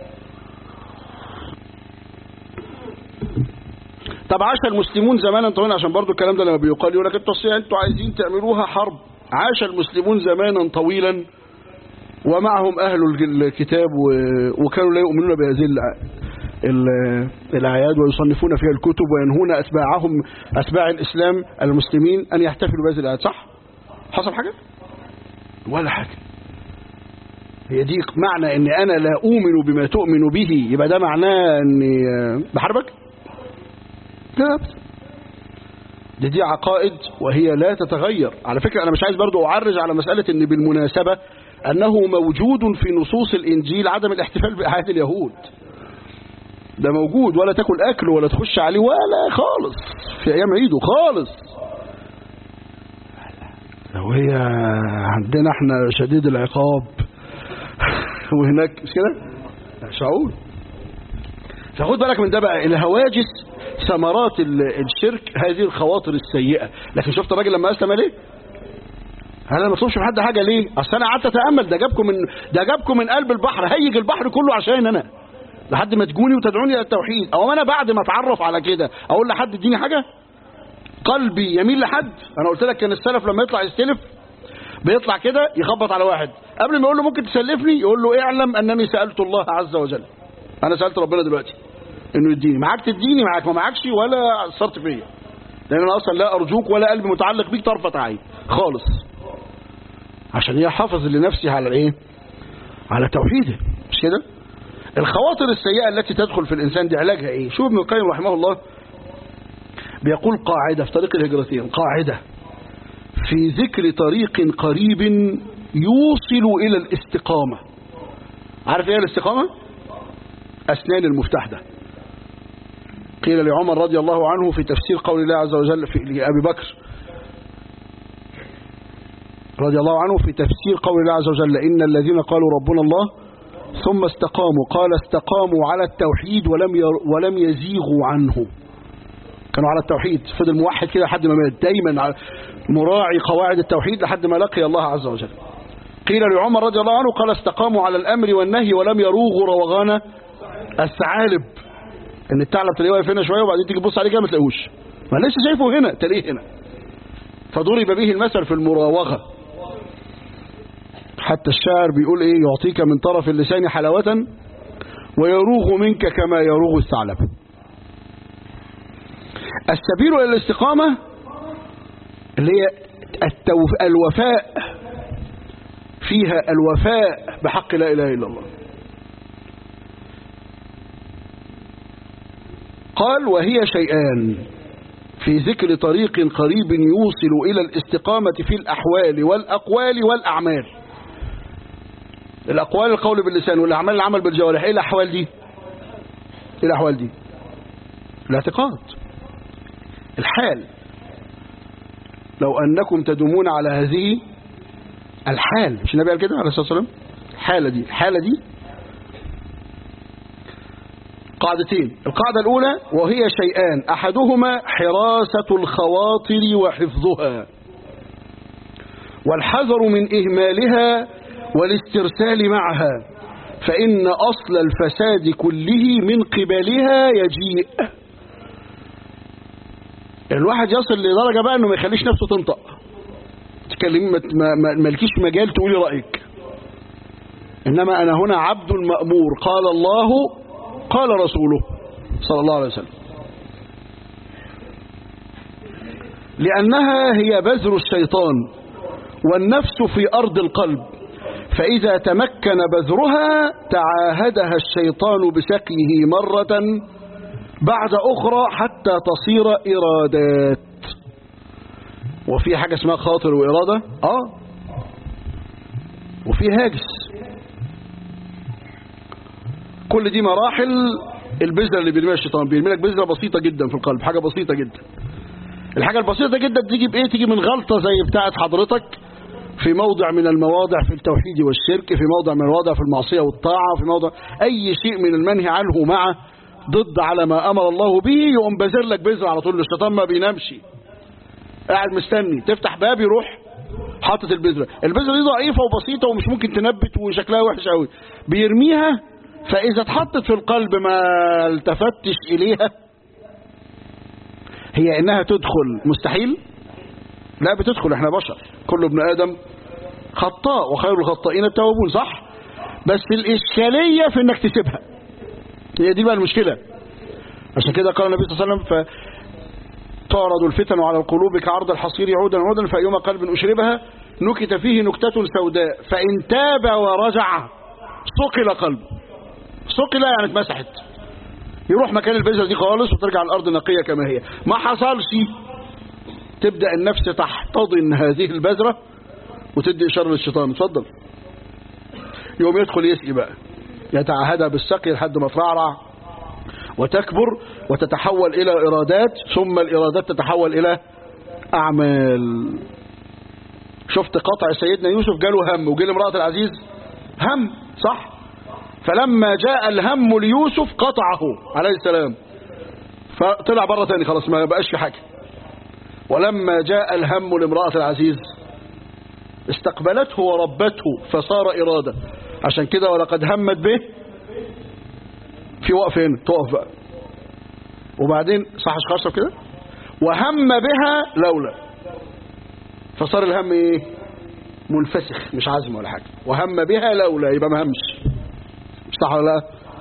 طب عاش المسلمون زمانا طويلا عشان برضو الكلام ده لما بيقال يقول لك انتوا انتوا عايزين تعملوها حرب عاش المسلمون زمانا طويلا ومعهم اهل الكتاب وكانوا لا يؤمنون بهذه الاعياد ويصنفون فيها الكتب وينهون اتباعهم اتباع الاسلام المسلمين ان يحتفلوا بهذه الاعياد صح حصل حاجه ولا حاجه هي دي معنى ان انا لا اؤمن بما تؤمن به يبقى ده معناه اني بحاربك لا دي دي عقائد وهي لا تتغير على فكرة أنا مش عايز برضو أعرج على مسألة أن بالمناسبة أنه موجود في نصوص الإنجيل عدم الاحتفال بأعياد اليهود ده موجود ولا تاكل أكل ولا تخش عليه ولا خالص في أيام عيده خالص لو هي عندنا احنا شديد العقاب وهناك مش كده شعور فخد بالك من ده بقى الهواجس ثمرات الشرك هذه الخواطر السيئة لكن شفت الراجل لما أسلم ليه انا ما بطلبش من حد حاجه ليه اصل انا قعدت اتامل ده جابكم من ده جابكم من قلب البحر هيج البحر كله عشان انا لحد ما تجوني وتدعوني الى التوحيد او انا بعد ما اتعرف على كده اقول لحد اديني حاجه قلبي يميل لحد انا قلت لك كان السلف لما يطلع يستلف بيطلع كده يخبط على واحد قبل ما يقول له ممكن تسلفني يقول له اعلم انني سالت الله عز وجل انا سالت ربنا دلوقتي انه يديني معاك تديني معاك ما معاكش ولا اثرت فيا لان انا اصلا لا ارجوك ولا قلبي متعلق بيك طرفه عين خالص عشان يحافظ لنفسي على الايه على توحيده مش كده الخواطر السيئه التي تدخل في الانسان دي علاجها ايه شوف ابن القيم رحمه الله بيقول قاعده في طريق الهجرتين قاعده في ذكر طريق قريب يوصل الى الاستقامه عارف ايه الاستقامه اسنان المفتاح ده قيل لعمر رضي الله عنه في تفسير قول الله عز وجل في لأبي بكر رضي الله عنه في تفسير قول الله عز وجل إن الذين قالوا ربنا الله ثم استقاموا قال استقاموا على التوحيد ولم ولم يزيغوا عنه كانوا على التوحيد فضل موحد كده لحد ما مات دايما مراعي قواعد التوحيد لحد ما لقي الله عز وجل قيل لعمر رضي الله عنه قال استقاموا على الأمر والنهي ولم يروغوا روغان الثعالب ان الثعلب تلاقيه واقف هنا شويه وبعدين تيجي تبص عليه كده ما تلاقيهوش ما لسه شايفه هنا تلاقيه هنا فضرب به المثل في المراوغة حتى الشاعر بيقول ايه يعطيك من طرف اللسان حلاوة ويروغ منك كما يروغ الثعلب السبيل الى الاستقامة اللي هي التوف... الوفاء فيها الوفاء بحق لا اله الا الله قال وهي شيئان في ذكر طريق قريب يوصل إلى الاستقامة في الأحوال والأقوال والأعمال الأقوال القول باللسان والأعمال العمل بالجوارح إيه الأحوال دي إيه الأحوال دي الاعتقاد الحال لو أنكم تدومون على هذه الحال مش النبي قال كده عليه الصلاة والسلام الحالة دي الحالة دي قاعدتين القاعدة الأولى وهي شيئان أحدهما حراسة الخواطر وحفظها والحذر من إهمالها والاسترسال معها فإن أصل الفساد كله من قبلها يجيء الواحد يصل لدرجة بقى أنه ما يخليش نفسه تنطق تكلمي ما مالكيش مجال تقولي رأيك إنما أنا هنا عبد مأمور قال الله قال رسوله صلى الله عليه وسلم لأنها هي بذر الشيطان والنفس في أرض القلب فإذا تمكن بذرها تعاهدها الشيطان بسقيه مرة بعد أخرى حتى تصير إرادات وفي حاجة اسمها خاطر وإرادة آه وفي هاجس كل دي مراحل البذرة اللي بيرميها الشيطان بيرمي لك بذرة بسيطة جدا في القلب حاجة بسيطة جدا الحاجة البسيطة جدا تيجي بإيه تيجي من غلطة زي بتاعة حضرتك في موضع من المواضع في التوحيد والشرك في موضع من المواضع في المعصية والطاعة في موضع أي شيء من المنهي عنه مع ضد على ما أمر الله به يقوم بذر لك بذرة على طول الشيطان ما بينامش قاعد مستني تفتح باب يروح حاطط البذرة البذرة دي ضعيفة وبسيطة ومش ممكن تنبت وشكلها وحش قوي بيرميها فإذا اتحطت في القلب ما التفتش إليها هي إنها تدخل مستحيل لا بتدخل احنا بشر كل ابن آدم خطاء وخير الخطائين التوابون صح بس الإشكالية في إنك تسيبها هي دي بقى المشكلة عشان كده قال النبي صلى الله عليه وسلم فتعرض الفتن على القلوب كعرض الحصير عودا عودا فأيما قلب أشربها نكت فيه نكتة سوداء فإن تاب ورجع صقل قلبه صقل يعني اتمسحت يروح مكان البذرة دي خالص وترجع الأرض نقية كما هي ما حصلش تبدأ النفس تحتضن هذه البذرة وتدي إشارة للشيطان اتفضل يوم يدخل يسقي بقى يتعهدها بالسقي لحد ما ترعرع وتكبر وتتحول إلى إرادات ثم الإرادات تتحول إلى أعمال شفت قطع سيدنا يوسف جاله هم وجه لامرأة العزيز هم صح فلما جاء الهم ليوسف قطعه عليه السلام فطلع بره تاني خلاص ما بقاش في حاجة ولما جاء الهم لامرأة العزيز استقبلته وربته فصار إرادة عشان كده ولقد همت به في وقف هنا تقف بقى وبعدين صح اشخاص كده وهم بها لولا فصار الهم ايه منفسخ مش عزم ولا حاجة وهم بها لولا يبقى ما همش مش صح ولا لا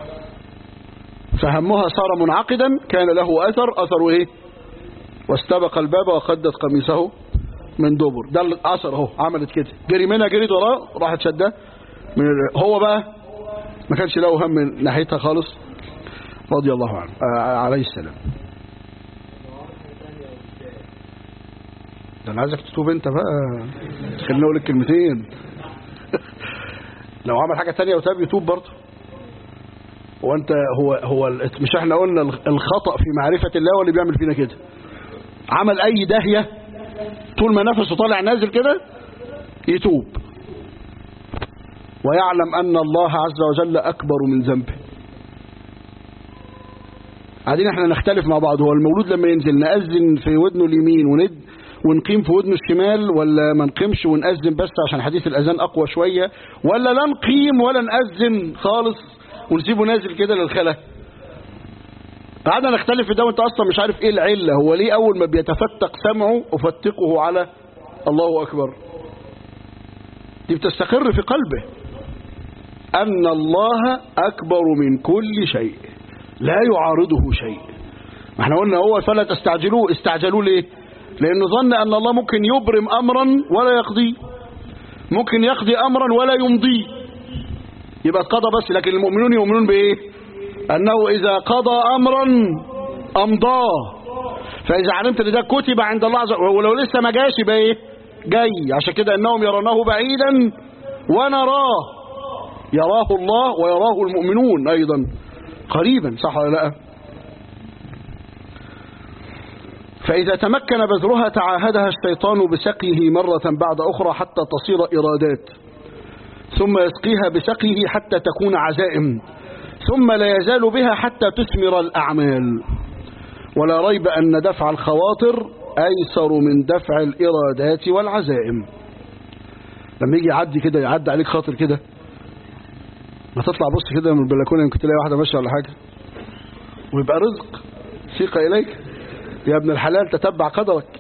فهمها صار منعقدا كان له أثر أثره ايه واستبق الباب وقدت قميصه من دبر ده الأثر اهو عملت كده جري منها جريت وراه راحت شده من هو بقى ما كانش له هم من ناحيتها خالص رضي الله عنه آه عليه السلام ده انا عايزك تتوب انت بقى خلينا اقول الكلمتين لو عمل حاجة تانية وتاب يتوب برضه هو انت هو هو مش احنا قلنا الخطأ في معرفة الله هو اللي بيعمل فينا كده عمل اي داهية طول ما نفسه طالع نازل كده يتوب ويعلم ان الله عز وجل اكبر من ذنبه قاعدين احنا نختلف مع بعض هو المولود لما ينزل نأذن في ودنه اليمين وند ونقيم في ودنه الشمال ولا ما نقيمش ونأذن بس عشان حديث الأذان أقوى شوية ولا لا نقيم ولا نأذن خالص ونسيبه نازل كده للخلا قعدنا نختلف في ده وانت اصلا مش عارف ايه العلة هو ليه اول ما بيتفتق سمعه افتقه على الله أكبر دي بتستقر في قلبه أن الله أكبر من كل شيء لا يعارضه شيء ما احنا قلنا هو فلا تستعجلوه استعجلوا ليه لأنه ظن أن الله ممكن يبرم أمرا ولا يقضي ممكن يقضي أمرا ولا يمضي يبقى قضى بس لكن المؤمنون يؤمنون بإيه أنه إذا قضى أمرا أمضاه فإذا علمت أن ده كتب عند الله عز وجل ولو لسه ما جاش يبقى إيه جاي عشان كده أنهم يرونه بعيدا ونراه يراه الله ويراه المؤمنون أيضا قريبا صح ولا لا فإذا تمكن بذرها تعاهدها الشيطان بسقيه مرة بعد أخرى حتى تصير إرادات ثم يسقيها بسقيه حتى تكون عزائم ثم لا يزال بها حتى تثمر الأعمال ولا ريب أن دفع الخواطر أيسر من دفع الإرادات والعزائم لما يجي يعدي كده يعدي عليك خاطر كده ما تطلع بص كده من البلكونه يمكن تلاقي واحده ماشيه ولا حاجه ويبقى رزق سيق اليك يا ابن الحلال تتبع قدرك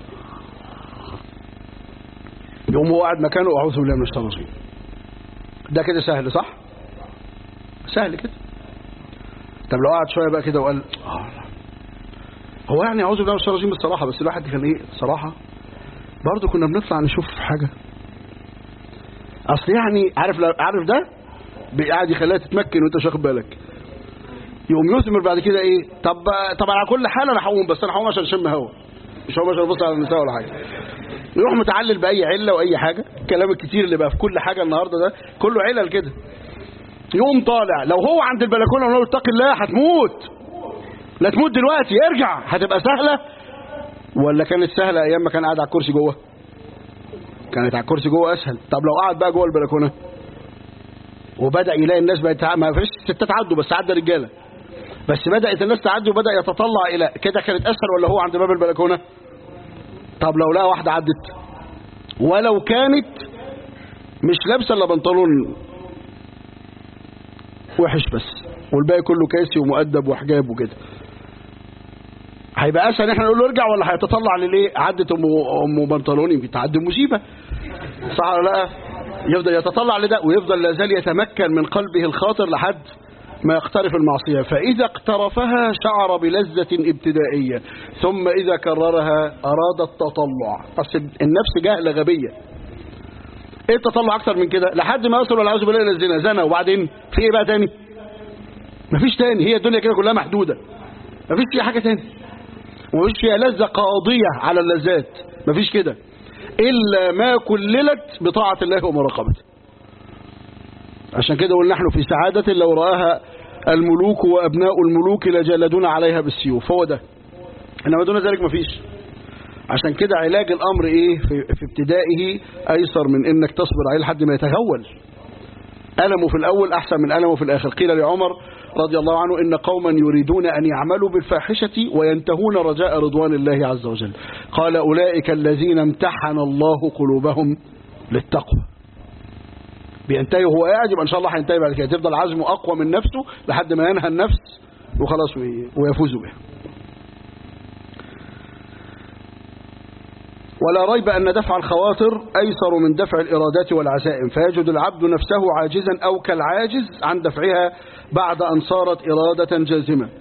يقوم هو قاعد مكانه اعوذ بالله من الشيطان الرجيم ده كده سهل صح سهل كده طب لو قعد شويه بقى كده وقال آه هو يعني اعوذ بالله من الشيطان الرجيم الصراحه بس الواحد كان ايه صراحه برضه كنا بنطلع نشوف حاجه اصل يعني عارف لو عارف ده قاعد يخليها تتمكن وانت مش واخد بالك يقوم يثمر بعد كده ايه طب طب على كل حال انا هقوم بس انا هقوم عشان اشم هوا مش هقوم عشان ابص على النساء ولا حاجه يروح متعلل باي عله واي حاجه الكلام الكتير اللي بقى في كل حاجه النهارده ده كله علل كده يقوم طالع لو هو عند البلكونه ولو اتق الله هتموت لا تموت دلوقتي ارجع هتبقى سهله ولا كانت سهله ايام ما كان قاعد على الكرسي جوه كانت على الكرسي جوه اسهل طب لو قعد بقى جوه البلكونه وبدا يلاقي الناس بقت ما فيش ستات عدوا بس عدى رجاله بس بدات الناس تعدي وبدا يتطلع الى كده كانت اسهل ولا هو عند باب البلكونه طب لو لقى واحده عدت ولو كانت مش لابسه الا بنطلون وحش بس والباقي كله كاسي ومؤدب وحجاب وكده هيبقى اسهل احنا نقول له ارجع ولا هيتطلع لليه عدت ام ام بنطلون يمكن تعدي مصيبه صح ولا لا يفضل يتطلع لده ويفضل لا زال يتمكن من قلبه الخاطر لحد ما يقترف المعصية فإذا اقترفها شعر بلذة ابتدائية ثم إذا كررها أراد التطلع أصل النفس جهلة غبية ايه التطلع اكتر من كده لحد ما يصل والعياذ بالله الى الزنا زنا وبعدين في ايه بقى تاني مفيش تاني هي الدنيا كده كلها محدودة مفيش فيها حاجة تاني ومفيش فيها لذة قاضية على اللذات مفيش كده إلا ما كللت بطاعة الله ومراقبته عشان كده قلنا نحن في سعادة لو رآها الملوك وأبناء الملوك لجلدون عليها بالسيوف هو ده إنما دون ذلك مفيش عشان كده علاج الأمر إيه في, في ابتدائه أيسر من إنك تصبر عليه لحد ما يتهول ألمه في الأول أحسن من ألمه في الآخر قيل لعمر رضي الله عنه إن قوما يريدون أن يعملوا بالفاحشة وينتهون رجاء رضوان الله عز وجل قال أولئك الذين امتحن الله قلوبهم للتقوى بينتهي وهو قاعد يبقى إن شاء الله هينتهي بعد كده تفضل عزمه أقوى من نفسه لحد ما ينهى النفس وخلاص ويفوز بها ولا ريب أن دفع الخواطر أيسر من دفع الإرادات والعزائم فيجد العبد نفسه عاجزا أو كالعاجز عن دفعها بعد أن صارت إرادة جازمة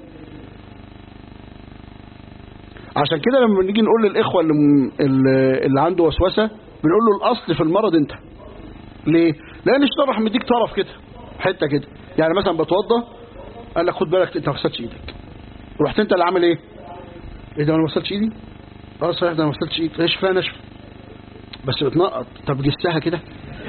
عشان كده لما نيجي نقول للإخوة اللي, اللي عنده وسوسة بنقول له الأصل في المرض أنت ليه؟ لأن الشيطان راح مديك طرف كده حتة كده يعني مثلا بتوضى قال لك خد بالك أنت ما غسلتش إيدك رحت أنت اللي عامل إيه؟ إيه ده أنا ما غسلتش إيدي؟ اه صحيح ده ما غسلتش ايدي ايش فيها نشف بس بتنقط طب جسها كده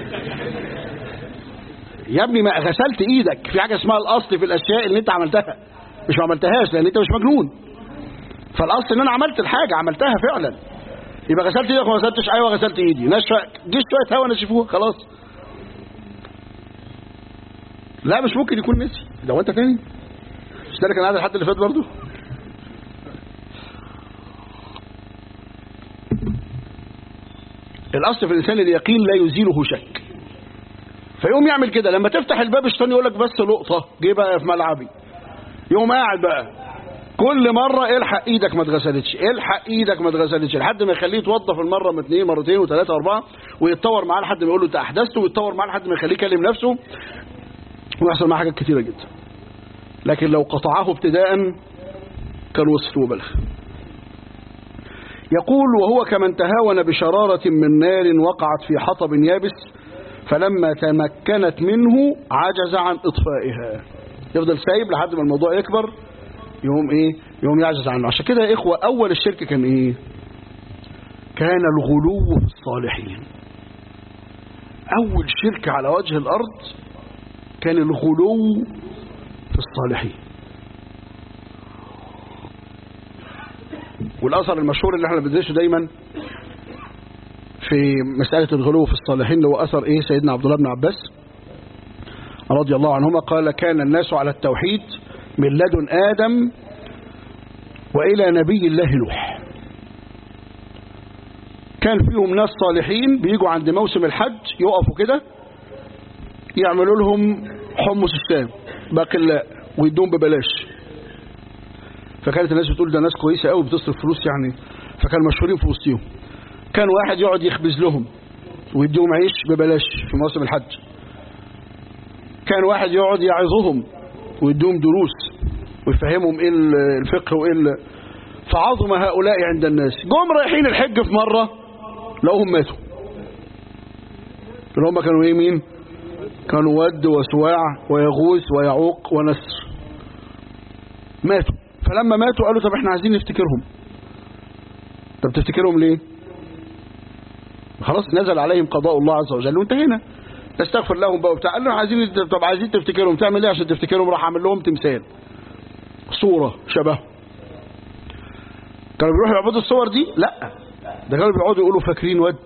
يا ابني ما غسلت ايدك في حاجه اسمها الاصل في الاشياء اللي انت عملتها مش ما عملتهاش لان انت مش مجنون فالاصل ان انا عملت الحاجه عملتها فعلا يبقى غسلت ايدك وما غسلتش ايوه غسلت ايدي نشفه جيش شويه هوا نشفوها خلاص لا مش ممكن يكون نسي لو انت تاني مش ده اللي كان قاعد الحد اللي فات برضه الأصل في الإنسان اليقين لا يزيله شك فيقوم يعمل كده لما تفتح الباب الشيطان يقول لك بس لقطة جه بقى في ملعبي يقوم قاعد بقى كل مرة الحق ايدك ما اتغسلتش الحق ايدك ما اتغسلتش لحد ما يخليه يتوضى المرة من اثنين مرتين وثلاثة واربعة ويتطور معاه لحد ما يقول له انت احدثت ويتطور معاه لحد ما يخليه يكلم نفسه ويحصل معاه حاجات كتيرة جدا لكن لو قطعه ابتداء كان وصف وبلغ يقول وهو كمن تهاون بشرارة من نار وقعت في حطب يابس فلما تمكنت منه عجز عن إطفائها يفضل سايب لحد ما الموضوع يكبر يوم ايه يوم يعجز عنه عشان كده يا اخوة اول الشرك كان ايه كان الغلو في الصالحين اول شرك على وجه الارض كان الغلو في الصالحين والاثر المشهور اللي احنا بندرسه دايما في مسألة الغلو في الصالحين اللي هو أثر إيه سيدنا عبد الله بن عباس رضي الله عنهما قال كان الناس على التوحيد من لدن آدم وإلى نبي الله نوح كان فيهم ناس صالحين بيجوا عند موسم الحج يقفوا كده يعملوا لهم حمص الشام باقلاء ويدوم ببلاش فكانت الناس بتقول ده ناس كويسة قوي بتصرف فلوس يعني فكانوا مشهورين في وسطهم كان واحد يقعد يخبز لهم ويديهم عيش ببلاش في موسم الحج كان واحد يقعد يعظهم ويديهم دروس ويفهمهم ايه الفقه وايه ال... فعظم هؤلاء عند الناس جم رايحين الحج في مرة لقوهم ماتوا اللي هم كانوا ايه مين كانوا ود وسواع ويغوث ويعوق ونسر ماتوا فلما ماتوا قالوا طب احنا عايزين نفتكرهم طب تفتكرهم ليه خلاص نزل عليهم قضاء الله عز وجل وانتهينا نستغفر لهم بقى وبتاع قال لهم عايزين طب عايزين تفتكرهم تعمل ايه عشان تفتكرهم راح اعمل لهم تمثال صورة شبه كانوا بيروحوا يعبدوا الصور دي لا ده كانوا بيقعدوا يقولوا فاكرين ود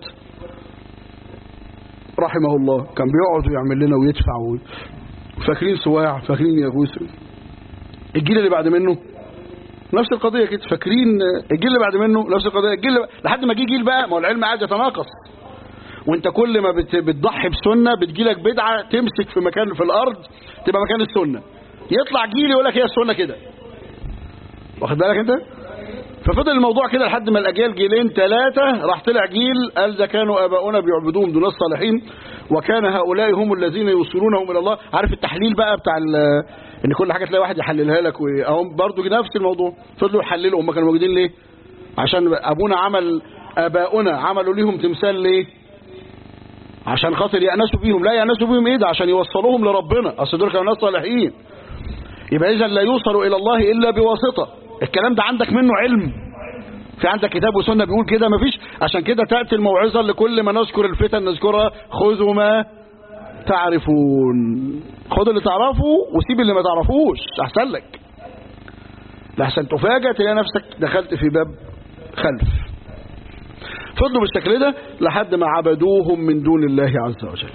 رحمه الله كان بيقعد ويعمل لنا ويدفع و... فاكرين سواع فاكرين يغوث الجيل اللي بعد منه نفس القضية كده فاكرين الجيل اللي بعد منه نفس القضية الجيل اللي... لحد ما جه جيل بقى ما هو العلم قاعد يتناقص وانت كل ما بت... بتضحي بسنة بتجيلك بدعة تمسك في مكان في الارض تبقى مكان السنة يطلع جيل يقول لك هي السنة كده واخد بالك انت ففضل الموضوع كده لحد ما الاجيال جيلين ثلاثة راح طلع جيل قال ده كانوا اباؤنا بيعبدوهم دون الصالحين وكان هؤلاء هم الذين يوصلونهم الى الله عارف التحليل بقى بتاع ان كل حاجة تلاقي واحد يحللها لك وهم برضو نفس الموضوع فضلوا يحللوا هم كانوا موجودين ليه عشان ابونا عمل اباؤنا عملوا ليهم تمثال ليه عشان خاطر يأنسوا بيهم لا يأنسوا بيهم ايه ده عشان يوصلوهم لربنا اصل دول كانوا ناس صالحين يبقى اذا لا يوصلوا الى الله الا بواسطة الكلام ده عندك منه علم في عندك كتاب وسنة بيقول كده مفيش عشان كده تأتي الموعظة لكل ما نذكر الفتن نذكرها خذوا ما تعرفون خذ اللي تعرفه وسيب اللي ما تعرفوش احسن لك لحسن تفاجأ تلاقي نفسك دخلت في باب خلف فضلوا بالشكل ده لحد ما عبدوهم من دون الله عز وجل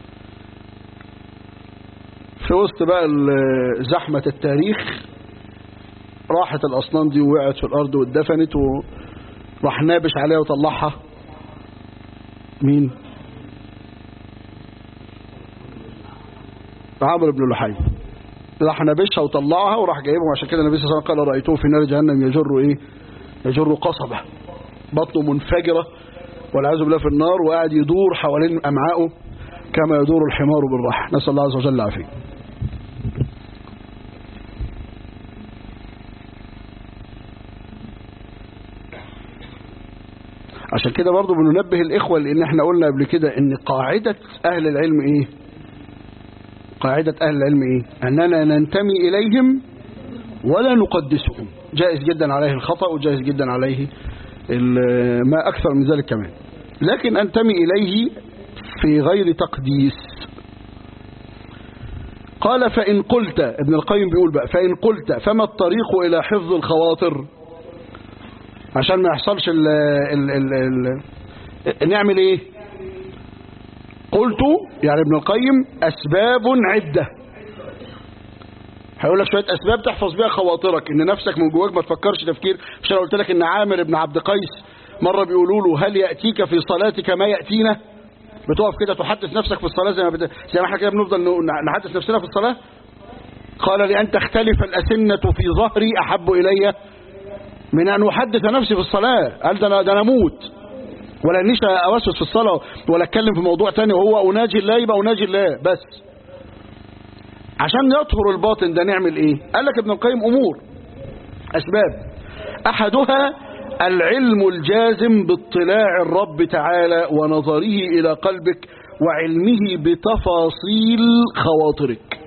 في وسط بقى زحمة التاريخ راحت الأصنام دي ووقعت في الأرض واتدفنت وراح نابش عليها وطلعها مين عمرو بن لحي راح نابشها وطلعها وراح جايبهم عشان كده النبي صلى الله عليه وسلم قال رأيته في نار جهنم يجر ايه يجر قصبة بطنه منفجرة والعياذ بالله في النار وقاعد يدور حوالين أمعائه كما يدور الحمار بالراحة نسأل الله عز وجل العافية عشان كده برضو بننبه الإخوة لأن احنا قلنا قبل كده ان قاعدة أهل العلم إيه قاعدة أهل العلم إيه أننا ننتمي إليهم ولا نقدسهم جائز جدا عليه الخطأ وجائز جدا عليه ما أكثر من ذلك كمان لكن أنتمي إليه في غير تقديس قال فإن قلت ابن القيم بيقول بقى فإن قلت فما الطريق إلى حفظ الخواطر عشان ما يحصلش ال ال ال ال نعمل ايه قلت يعني ابن القيم أسباب عدة هيقول لك شوية أسباب تحفظ بيها خواطرك إن نفسك من جواك ما تفكرش تفكير مش أنا قلت لك إن عامر بن عبد قيس مرة بيقولوا له هل يأتيك في صلاتك ما يأتينا بتقف كده تحدث نفسك في الصلاة زي ما بت... زي ما احنا كده بنفضل نحدث نفسنا في الصلاة قال لأن تختلف الأسنة في ظهري أحب إلي من أن أحدث نفسي في الصلاة قال ده أنا, ده أنا أموت ولا انيش اوسوس في الصلاة ولا اتكلم في موضوع تاني وهو اناجي الله يبقى اناجي الله بس عشان يطهر الباطن ده نعمل ايه قال لك ابن القيم امور اسباب احدها العلم الجازم باطلاع الرب تعالى ونظره الى قلبك وعلمه بتفاصيل خواطرك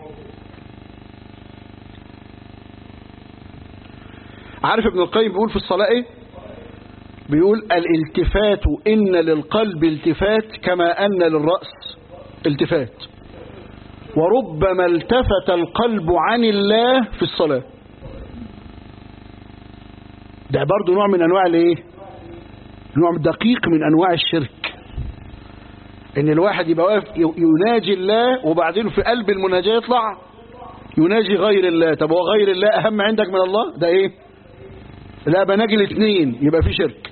عارف ابن القيم بيقول في الصلاة ايه بيقول الالتفات إن للقلب التفات كما أن للرأس التفات وربما التفت القلب عن الله في الصلاة ده برضو نوع من أنواع الايه نوع دقيق من أنواع الشرك إن الواحد يبقى واقف يناجي الله وبعدين في قلب المناجاة يطلع يناجي غير الله طب هو غير الله أهم عندك من الله ده إيه لا بناجي الاثنين يبقى في شرك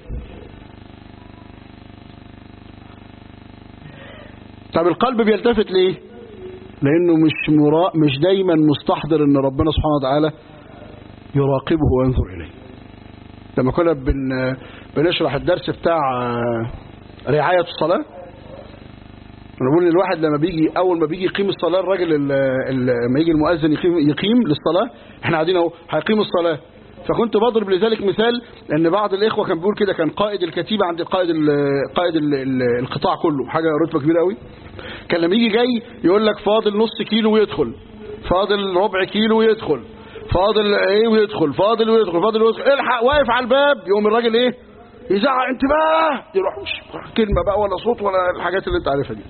طب القلب بيلتفت ليه لانه مش مرا... مش دايما مستحضر ان ربنا سبحانه وتعالى يراقبه وينظر اليه لما كنا بن... بنشرح الدرس بتاع رعاية الصلاة نقول للواحد لما بيجي اول ما بيجي يقيم الصلاة الراجل لما يجي المؤذن يقيم, يقيم للصلاة احنا قاعدين اهو هيقيم الصلاة فكنت بضرب لذلك مثال ان بعض الاخوه كان بيقول كده كان قائد الكتيبه عند قائد ال قائد ال القطاع كله حاجه رتبه كبيره قوي كان لما يجي جاي يقول لك فاضل نص كيلو ويدخل فاضل ربع كيلو ويدخل فاضل ايه ويدخل فاضل ويدخل فاضل ويدخل الحق واقف على الباب يقوم الراجل ايه يزعق انتباه يروح مش كلمه بقى ولا صوت ولا الحاجات اللي انت عارفها دي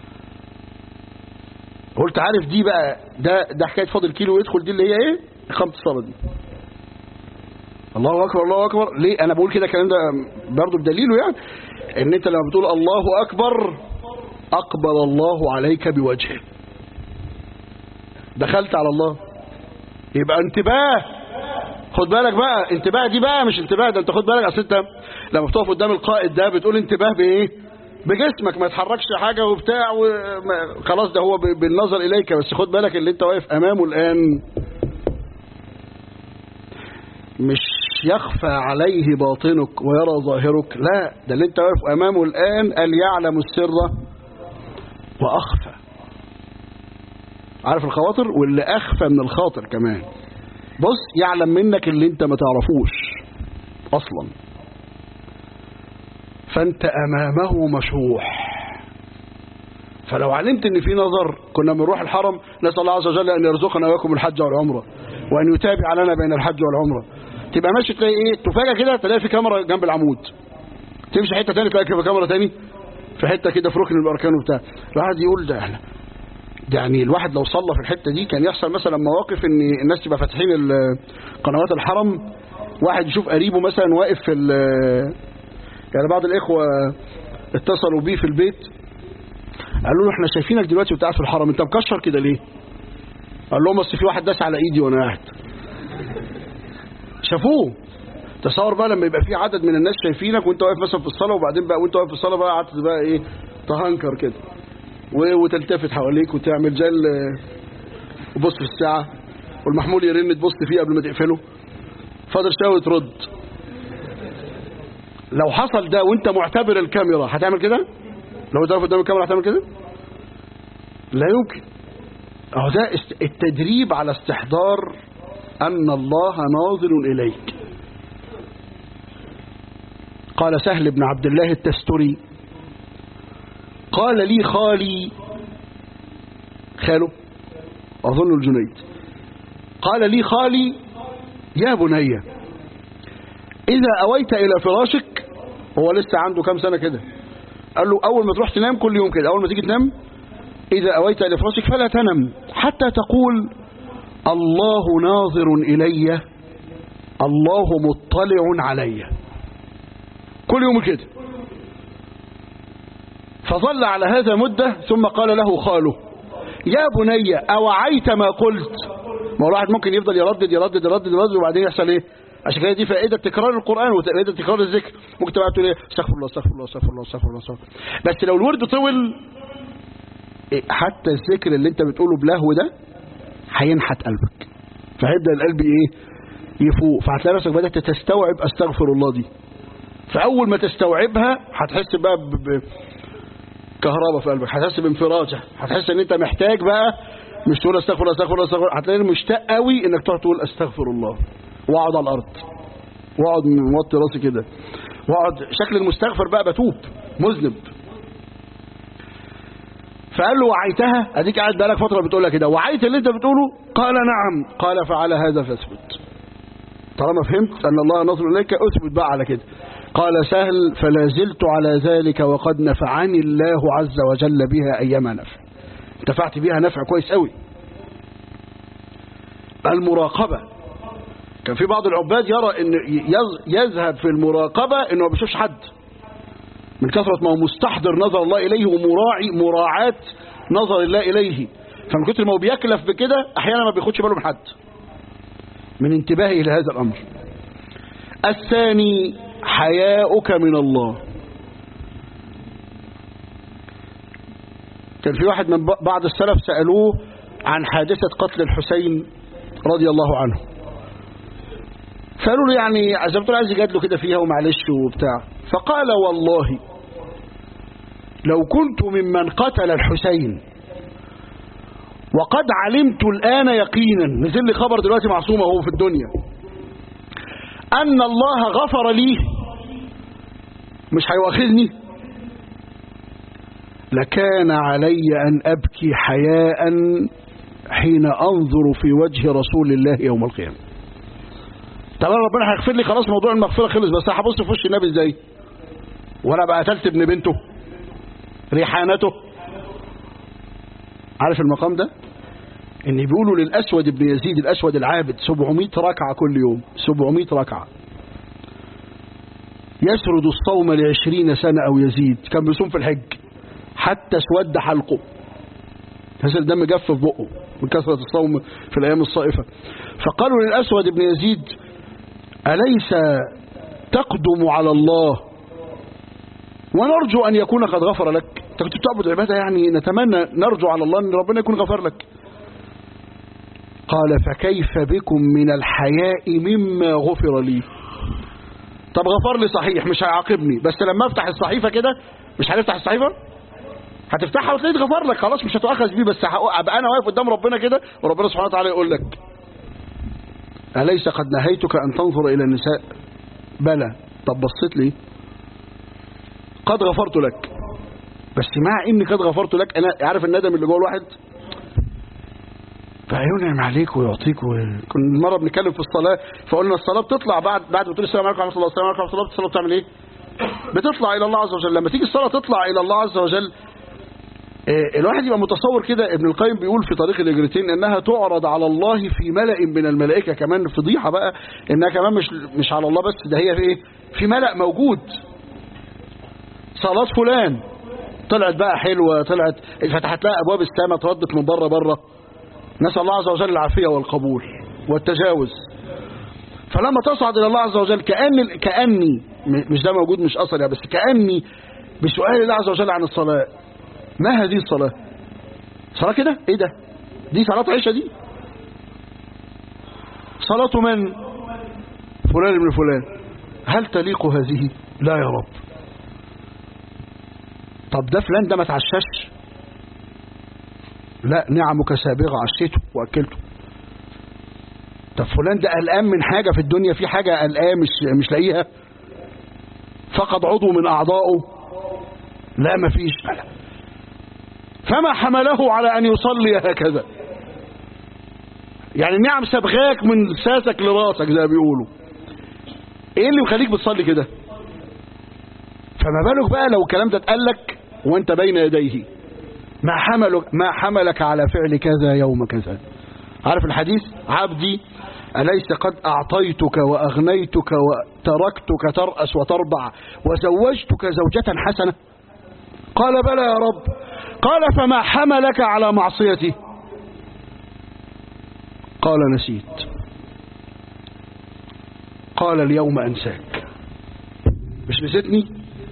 قلت عارف دي بقى ده ده حكايه فاضل كيلو ويدخل دي اللي هي ايه اقامه الصلاه دي الله اكبر الله اكبر ليه انا بقول كده الكلام ده برضه بدليله يعني ان انت لما بتقول الله اكبر اقبل الله عليك بوجهه دخلت على الله يبقى انتباه خد بالك بقى انتباه دي بقى مش انتباه ده انت خد بالك اصل انت لما بتقف قدام القائد ده بتقول انتباه بايه بجسمك ما يتحركش حاجه وبتاع خلاص ده هو بالنظر اليك بس خد بالك اللي انت واقف امامه الان مش يخفى عليه باطنك ويرى ظاهرك لا ده اللي انت واقف امامه الان قال يعلم السر واخفى عارف الخواطر واللي اخفى من الخاطر كمان بص يعلم منك اللي انت ما تعرفوش اصلا فانت امامه مشروح فلو علمت ان في نظر كنا بنروح الحرم نسال الله عز وجل ان يرزقنا واياكم الحج والعمره وان يتابع لنا بين الحج والعمره تبقى ماشي تلاقي ايه تفاجئ كده تلاقي في كاميرا جنب العمود تمشي حته ثانيه تلاقي في كاميرا ثاني في حته كده في ركن الاركان وبتاع الواحد يقول ده احنا يعني الواحد لو صلى في الحته دي كان يحصل مثلا مواقف ان الناس تبقى فاتحين قنوات الحرم واحد يشوف قريبه مثلا واقف في يعني بعض الاخوه اتصلوا بيه في البيت قالوا له احنا شايفينك دلوقتي وانت قاعد في الحرم انت مكشر كده ليه قال لهم بس في واحد داس على ايدي وانا قاعد شافوه تصور بقى لما يبقى في عدد من الناس شايفينك وانت واقف مثلا في الصلاه وبعدين بقى وانت واقف في الصلاه بقى قعدت بقى ايه تهنكر كده وتلتفت حواليك وتعمل زي وبص في الساعه والمحمول يرن تبص فيه قبل ما تقفله فاضل شويه ترد لو حصل ده وانت معتبر الكاميرا هتعمل كده لو انت واقف قدام الكاميرا هتعمل كده لا يمكن اهو ده التدريب على استحضار أن الله ناظر إليك قال سهل بن عبد الله التستري قال لي خالي خاله أظن الجنيد قال لي خالي يا بني إذا أويت إلى فراشك هو لسه عنده كام سنة كده قال له أول ما تروح تنام كل يوم كده أول ما تيجي تنام إذا أويت إلى فراشك فلا تنم حتى تقول الله ناظر إلي الله مطلع علي كل يوم كده فظل على هذا مدة ثم قال له خاله يا بني أوعيت ما قلت ما هو الواحد ممكن يفضل يردد يردد يردد يردد وبعدين يحصل ايه عشان كده دي فائدة تكرار القرآن وفائدة تكرار الذكر ممكن تبقى تقول ايه استغفر الله استغفر الله استغفر الله استغفر الله استغفر بس لو الورد طول حتى الذكر اللي انت بتقوله بلهو ده هينحت قلبك فهيبدا القلب ايه يفوق فهتلاقي نفسك بدات تستوعب استغفر الله دي فاول ما تستوعبها هتحس بقى ب... ب... كهرباء في قلبك هتحس بانفراجه هتحس ان انت محتاج بقى مش تقول استغفر الله استغفر الله استغفر الله هتلاقي مشتاق قوي انك تقعد تقول استغفر الله واقعد على الارض واقعد موطي راسي كده واقعد شكل المستغفر بقى بتوب مذنب فقال له وعيتها اديك قاعد بقالك فتره بتقول لك كده وعيت اللي انت بتقوله قال نعم قال فعلى هذا فاثبت طالما فهمت ان الله نصر اليك اثبت بقى على كده قال سهل فلا زلت على ذلك وقد نفعني الله عز وجل بها ايما نفع انتفعت بها نفع كويس قوي المراقبه كان في بعض العباد يرى ان يذهب في المراقبه انه ما بيشوفش حد من كثرة ما هو مستحضر نظر الله إليه ومراعي مراعاة نظر الله إليه فمن كتر ما هو بيكلف بكده أحيانا ما بياخدش باله من حد من انتباهه إلى هذا الأمر الثاني حياؤك من الله كان في واحد من بعض السلف سألوه عن حادثة قتل الحسين رضي الله عنه فقالوا له يعني زي ما تقول عايز يجادله كده فيها ومعلش وبتاع فقال والله لو كنت ممن قتل الحسين وقد علمت الآن يقينا نزل لي خبر دلوقتي معصومة هو في الدنيا أن الله غفر لي مش هيواخذني لكان علي أن أبكي حياء حين أنظر في وجه رسول الله يوم القيامة طبعا ربنا هيغفر لي خلاص موضوع المغفرة خلص بس هبص في وش النبي ازاي وانا بقى قتلت ابن بنته ريحانته عارف المقام ده ان بيقولوا للاسود ابن يزيد الاسود العابد 700 ركعة كل يوم 700 ركعة يسرد الصوم لعشرين سنة او يزيد كان بيصوم في الحج حتى اسود حلقه نزل دم جف في بقه من كثرة الصوم في الايام الصائفة فقالوا للاسود ابن يزيد أليس تقدم على الله ونرجو أن يكون قد غفر لك انت كنت بتعبد عبادة يعني نتمنى نرجو على الله أن ربنا يكون غفر لك قال فكيف بكم من الحياء مما غفر لي طب غفر لي صحيح مش هيعاقبني بس لما افتح الصحيفة كده مش هنفتح الصحيفة هتفتحها وتلاقيه غفر لك خلاص مش هتؤخذ بيه بس ابقى انا واقف قدام ربنا كده وربنا سبحانه وتعالى يقول لك أليس قد نهيتك أن تنظر إلى النساء بلى طب بصيت لي قد غفرت لك بس مع إني قد غفرت لك أنا عارف الندم اللي جوه الواحد فينعم عليك ويعطيك و... كنا مرة بنتكلم في الصلاة فقلنا الصلاة بتطلع بعد بعد ما تقول السلام عليكم ورحمة الله السلام عليكم ورحمة الله الصلاة بتعمل إيه؟ بتطلع إلى الله عز وجل لما تيجي الصلاة تطلع إلى الله عز وجل الواحد يبقى متصور كده ابن القيم بيقول في طريق الهجرتين انها تعرض على الله في ملأ من الملائكة كمان فضيحة بقى انها كمان مش مش على الله بس ده هي في ايه في ملأ موجود صلاة فلان طلعت بقى حلوة طلعت فتحت لها ابواب السماء تردت من بره بره نسأل الله عز وجل العافية والقبول والتجاوز فلما تصعد الى الله عز وجل كأن كأني مش ده موجود مش اصل يعني بس كأني بسؤال الله عز وجل عن الصلاة ما هذه الصلاة صلاة كده ايه ده دي صلاة عيشة دي صلاة من فلان من فلان هل تليق هذه لا يا رب طب ده فلان ده ما تعشاش لا نعمك سابغة عشيته وأكلته طب فلان ده قلقان من حاجة في الدنيا في حاجة قلقان مش مش لاقيها فقد عضو من أعضائه لا ما فيش لا فما حمله على أن يصلي هكذا يعني النعم سبغاك من ساسك لراسك زي ما بيقولوا ايه اللي مخليك بتصلي كده فما بالك بقى لو الكلام ده اتقال لك وانت بين يديه ما حملك ما حملك على فعل كذا يوم كذا عارف الحديث عبدي أليس قد أعطيتك وأغنيتك وتركتك ترأس وتربع وزوجتك زوجة حسنة قال بلى يا رب قال فما حملك على معصيتي قال نسيت قال اليوم أنساك مش نسيتني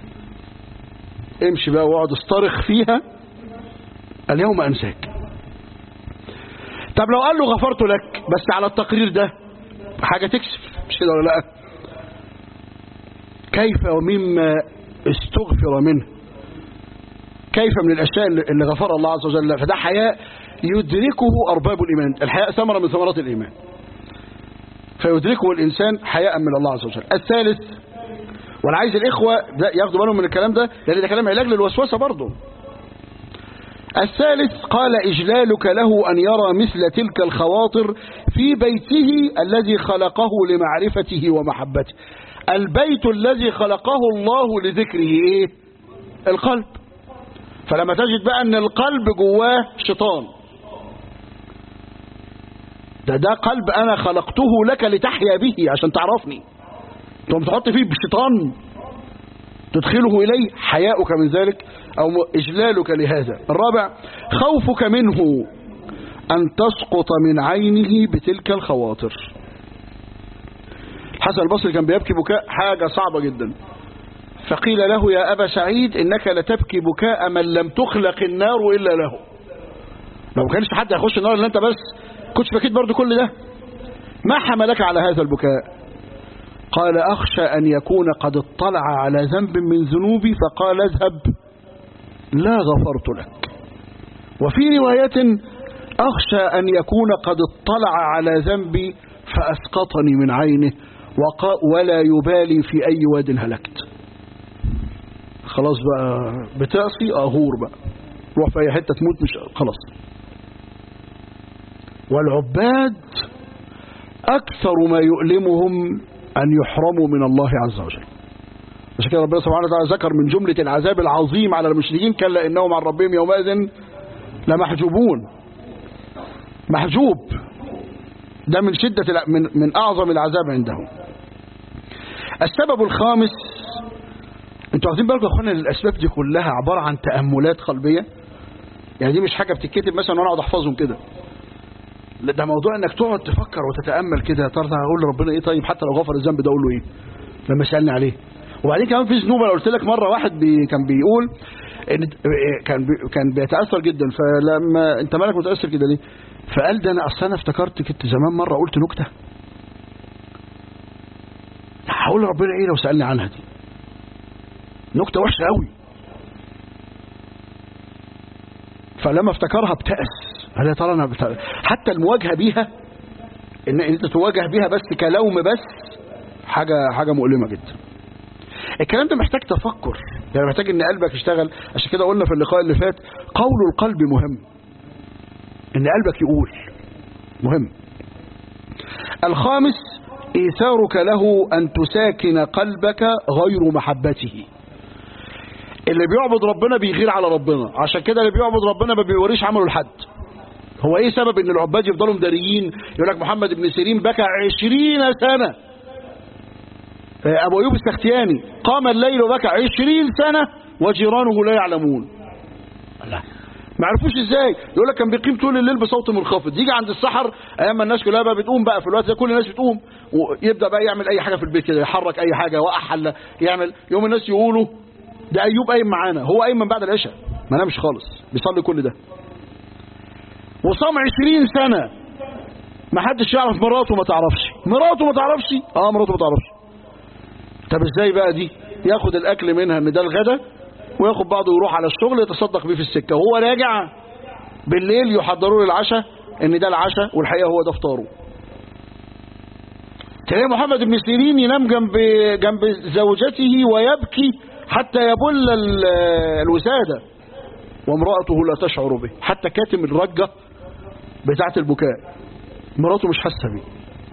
امشي بقى واقعد اصطرخ فيها اليوم أنساك طب لو قال له غفرت لك بس على التقرير ده حاجة تكسف مش كده ولا لا كيف ومما استغفر منه كيف من الأشياء اللي غفر الله عز وجل فده حياء يدركه أرباب الإيمان الحياء ثمرة من ثمرات الإيمان فيدركه الإنسان حياء من الله عز وجل الثالث وانا عايز الإخوة ياخدوا بالهم من الكلام ده لأن ده كلام علاج للوسوسة برضه الثالث قال إجلالك له أن يرى مثل تلك الخواطر في بيته الذي خلقه لمعرفته ومحبته البيت الذي خلقه الله لذكره إيه؟ القلب فلما تجد بقى أن القلب جواه شيطان ده ده قلب أنا خلقته لك لتحيا به عشان تعرفني تقوم تحط فيه بشيطان تدخله إليه حياؤك من ذلك أو إجلالك لهذا الرابع خوفك منه أن تسقط من عينه بتلك الخواطر حسن البصري كان بيبكي بكاء حاجة صعبة جدا فقيل له يا أبا سعيد إنك لتبكي بكاء من لم تخلق النار إلا له لو ما كانش حد هيخش النار إلا أنت بس كنت بكيت برضو كل ده ما حملك على هذا البكاء قال أخشى أن يكون قد اطلع على ذنب من ذنوبي فقال اذهب لا غفرت لك وفي رواية أخشى أن يكون قد اطلع على ذنبي فأسقطني من عينه ولا يبالي في أي واد هلكت خلاص بقى بتعصي أهور بقى روح في أي حتة تموت مش خلاص والعباد أكثر ما يؤلمهم أن يحرموا من الله عز وجل عشان كده ربنا سبحانه وتعالى ذكر من جملة العذاب العظيم على المشركين كلا إنهم عن ربهم يومئذ لمحجوبون محجوب ده من شدة من, من أعظم العذاب عندهم السبب الخامس انتوا واخدين بالكم يا اخوانا الاسباب دي كلها عبارة عن تأملات قلبية يعني دي مش حاجة بتتكتب مثلا وانا اقعد احفظهم كده ده موضوع انك تقعد تفكر وتتامل كده ترى اقول لربنا ايه طيب حتى لو غفر الذنب ده اقول له ايه لما سالني عليه وبعدين كمان في ذنوب انا قلت لك مره واحد بي كان بيقول ان كان بي كان بيتاثر جدا فلما انت مالك متاثر كده ليه فقال ده انا اصل انا افتكرت كنت زمان مره قلت نكته هقول لربنا ايه لو سالني عنها دي نكته وحشه قوي فلما افتكرها ابتأس هل يا ترى انا بت... حتى المواجهه بيها ان انت تواجه بيها بس كلوم بس حاجه حاجه مؤلمه جدا الكلام ده محتاج تفكر يعني محتاج ان قلبك يشتغل عشان كده قلنا في اللقاء اللي فات قول القلب مهم ان قلبك يقول مهم الخامس ايثارك له ان تساكن قلبك غير محبته اللي بيعبد ربنا بيغير على ربنا عشان كده اللي بيعبد ربنا ما بيوريش عمله لحد هو ايه سبب ان العباد يفضلوا مداريين يقول لك محمد بن سيرين بكى عشرين سنة ابو ايوب السختياني قام الليل وبكى عشرين سنة وجيرانه لا يعلمون لا ما عرفوش ازاي يقول لك كان بيقيم طول الليل بصوت منخفض يجي عند السحر ايام ما الناس كلها بقى بتقوم بقى في الوقت ده كل الناس بتقوم ويبدا بقى يعمل اي حاجه في البيت كده يحرك اي حاجه يوقع حله يعمل يوم الناس يقولوا ده ايوب قايم معانا هو قايم من بعد العشاء ما نامش خالص بيصلي كل ده وصام عشرين سنة ما حدش يعرف مراته ما تعرفش مراته ما تعرفش اه مراته ما تعرفش طب ازاي بقى دي ياخد الاكل منها ان ده الغدا وياخد بعضه ويروح على الشغل يتصدق بيه في السكة وهو راجع بالليل يحضروا له العشاء ان ده العشاء والحقيقة هو ده فطاره تلاقي محمد بن سيرين ينام جنب جنب زوجته ويبكي حتى يبل الوسادة وامرأته لا تشعر به حتى كاتم الرجة بتاعة البكاء مراته مش حاسة بيه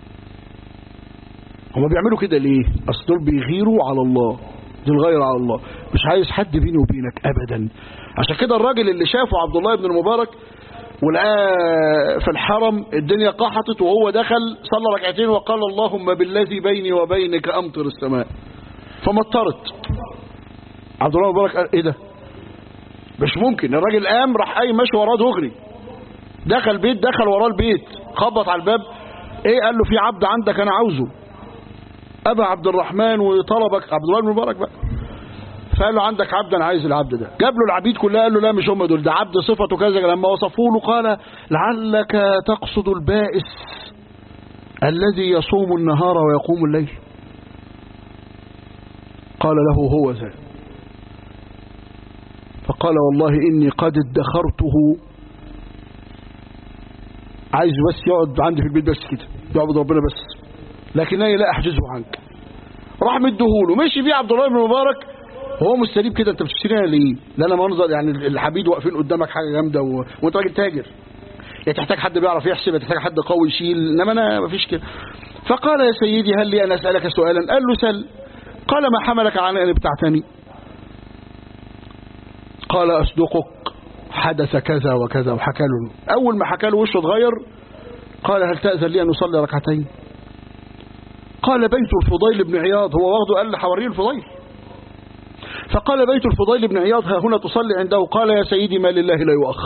هما بيعملوا كده ليه اصل دول بيغيروا على الله دي الغير على الله مش عايز حد بيني وبينك ابدا عشان كده الراجل اللي شافه عبد الله بن المبارك ولقاه في الحرم الدنيا قحطت وهو دخل صلى ركعتين وقال اللهم بالذي بيني وبينك امطر السماء فمطرت عبد الله بن المبارك قال ايه ده مش ممكن الراجل قام راح قايم ماشي وراه دغري دخل بيت دخل وراه البيت خبط على الباب ايه قال له في عبد عندك انا عاوزه ابا عبد الرحمن وطلبك عبد الله بن مبارك بقى فقال له عندك عبد انا عايز العبد ده جاب له العبيد كلها قال له لا مش هم دول ده عبد صفته كذا لما وصفوا له قال لعلك تقصد البائس الذي يصوم النهار ويقوم الليل قال له هو ذا فقال والله إني قد ادخرته عايز بس يقعد عندي في البيت بس كده يعبد ربنا بس لكنني لا أحجزه عنك راح مديهوله مشي فيه عبد الله بن مبارك وهو مستريب كده انت بتشتريها ليه لا انا منظر يعني الحبيب واقفين قدامك حاجه جامده و... وانت راجل تاجر يا تحتاج حد بيعرف يحسب يا تحتاج حد قوي يشيل انما انا ما فيش كده فقال يا سيدي هل لي ان اسالك سؤالا قال له سل قال ما حملك على ان ابتعتني قال اصدقك حدث كذا وكذا وحكى له اول ما حكى له وشه اتغير قال هل تاذن لي ان اصلي ركعتين قال بيت الفضيل بن عياض هو واخده قال لحواري الفضيل فقال بيت الفضيل بن عياض ها هنا تصلي عنده قال يا سيدي ما لله لا يؤخر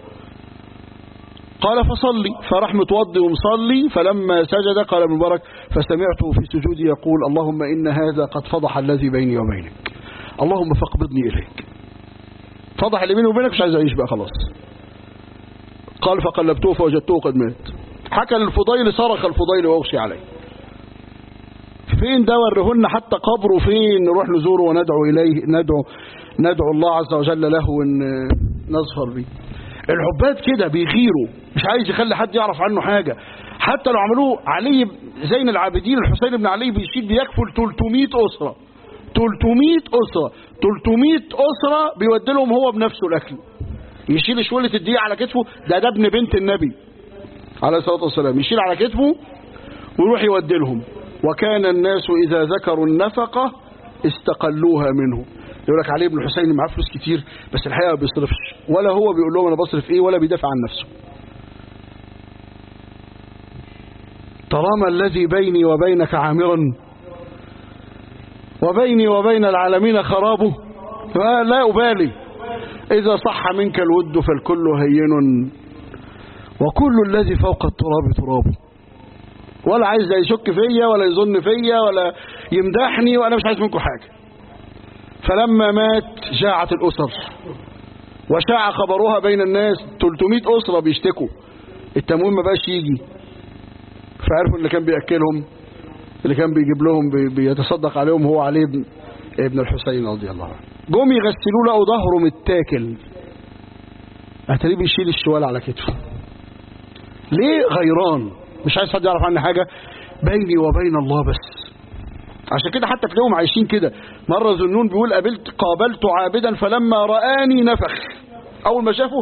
قال فصلي فراح متوضي ومصلي فلما سجد قال ابن مبارك فسمعته في سجودي يقول اللهم إن هذا قد فضح الذي بيني وبينك اللهم فاقبضني إليك فضح اللي بيني وبينك مش عايز أعيش بقى خلاص قال فقلبته فوجدته قد مات حكى للفضيل صرخ الفضيل واغشي عليه فين ده ورهن حتى قبره فين نروح نزوره وندعو إليه ندعو ندعو الله عز وجل له وان نظفر به العباد كده بيغيروا مش عايز يخلي حد يعرف عنه حاجة حتى لو عملوه علي زين العابدين الحسين بن علي بيشيل بيكفل 300 أسرة 300 أسرة 300 أسرة بيودي لهم هو بنفسه الأكل يشيل شولة الدقيق على كتفه ده ده ابن بنت النبي عليه الصلاة والسلام يشيل على كتفه ويروح يودي لهم وكان الناس إذا ذكروا النفقة استقلوها منه يقول لك علي بن الحسين معاه فلوس كتير بس الحقيقة ما بيصرفش ولا هو بيقول لهم أنا بصرف إيه ولا بيدافع عن نفسه طالما الذي بيني وبينك عامرا وبيني وبين العالمين خرابه لا أبالي إذا صح منك الود فالكل هين وكل الذي فوق التراب ترابه ولا عايز لا يشك فيا ولا يظن فيا ولا يمدحني وانا مش عايز منكم حاجة فلما مات جاعت الأسر وشاع خبرها بين الناس 300 أسرة بيشتكوا التموين ما بقاش يجي فعرفوا اللي كان بيأكلهم اللي كان بيجيب لهم بي بيتصدق عليهم هو علي بن ابن الحسين رضي الله عنه جم يغسلوا له ظهره متاكل اتاريه بيشيل الشوال على كتفه ليه غيران مش عايز حد يعرف عني حاجة بيني وبين الله بس عشان كده حتى تلاقيهم عايشين كده مرة ذنون بيقول قابلت قابلت عابدا فلما رآني نفخ أول ما شافه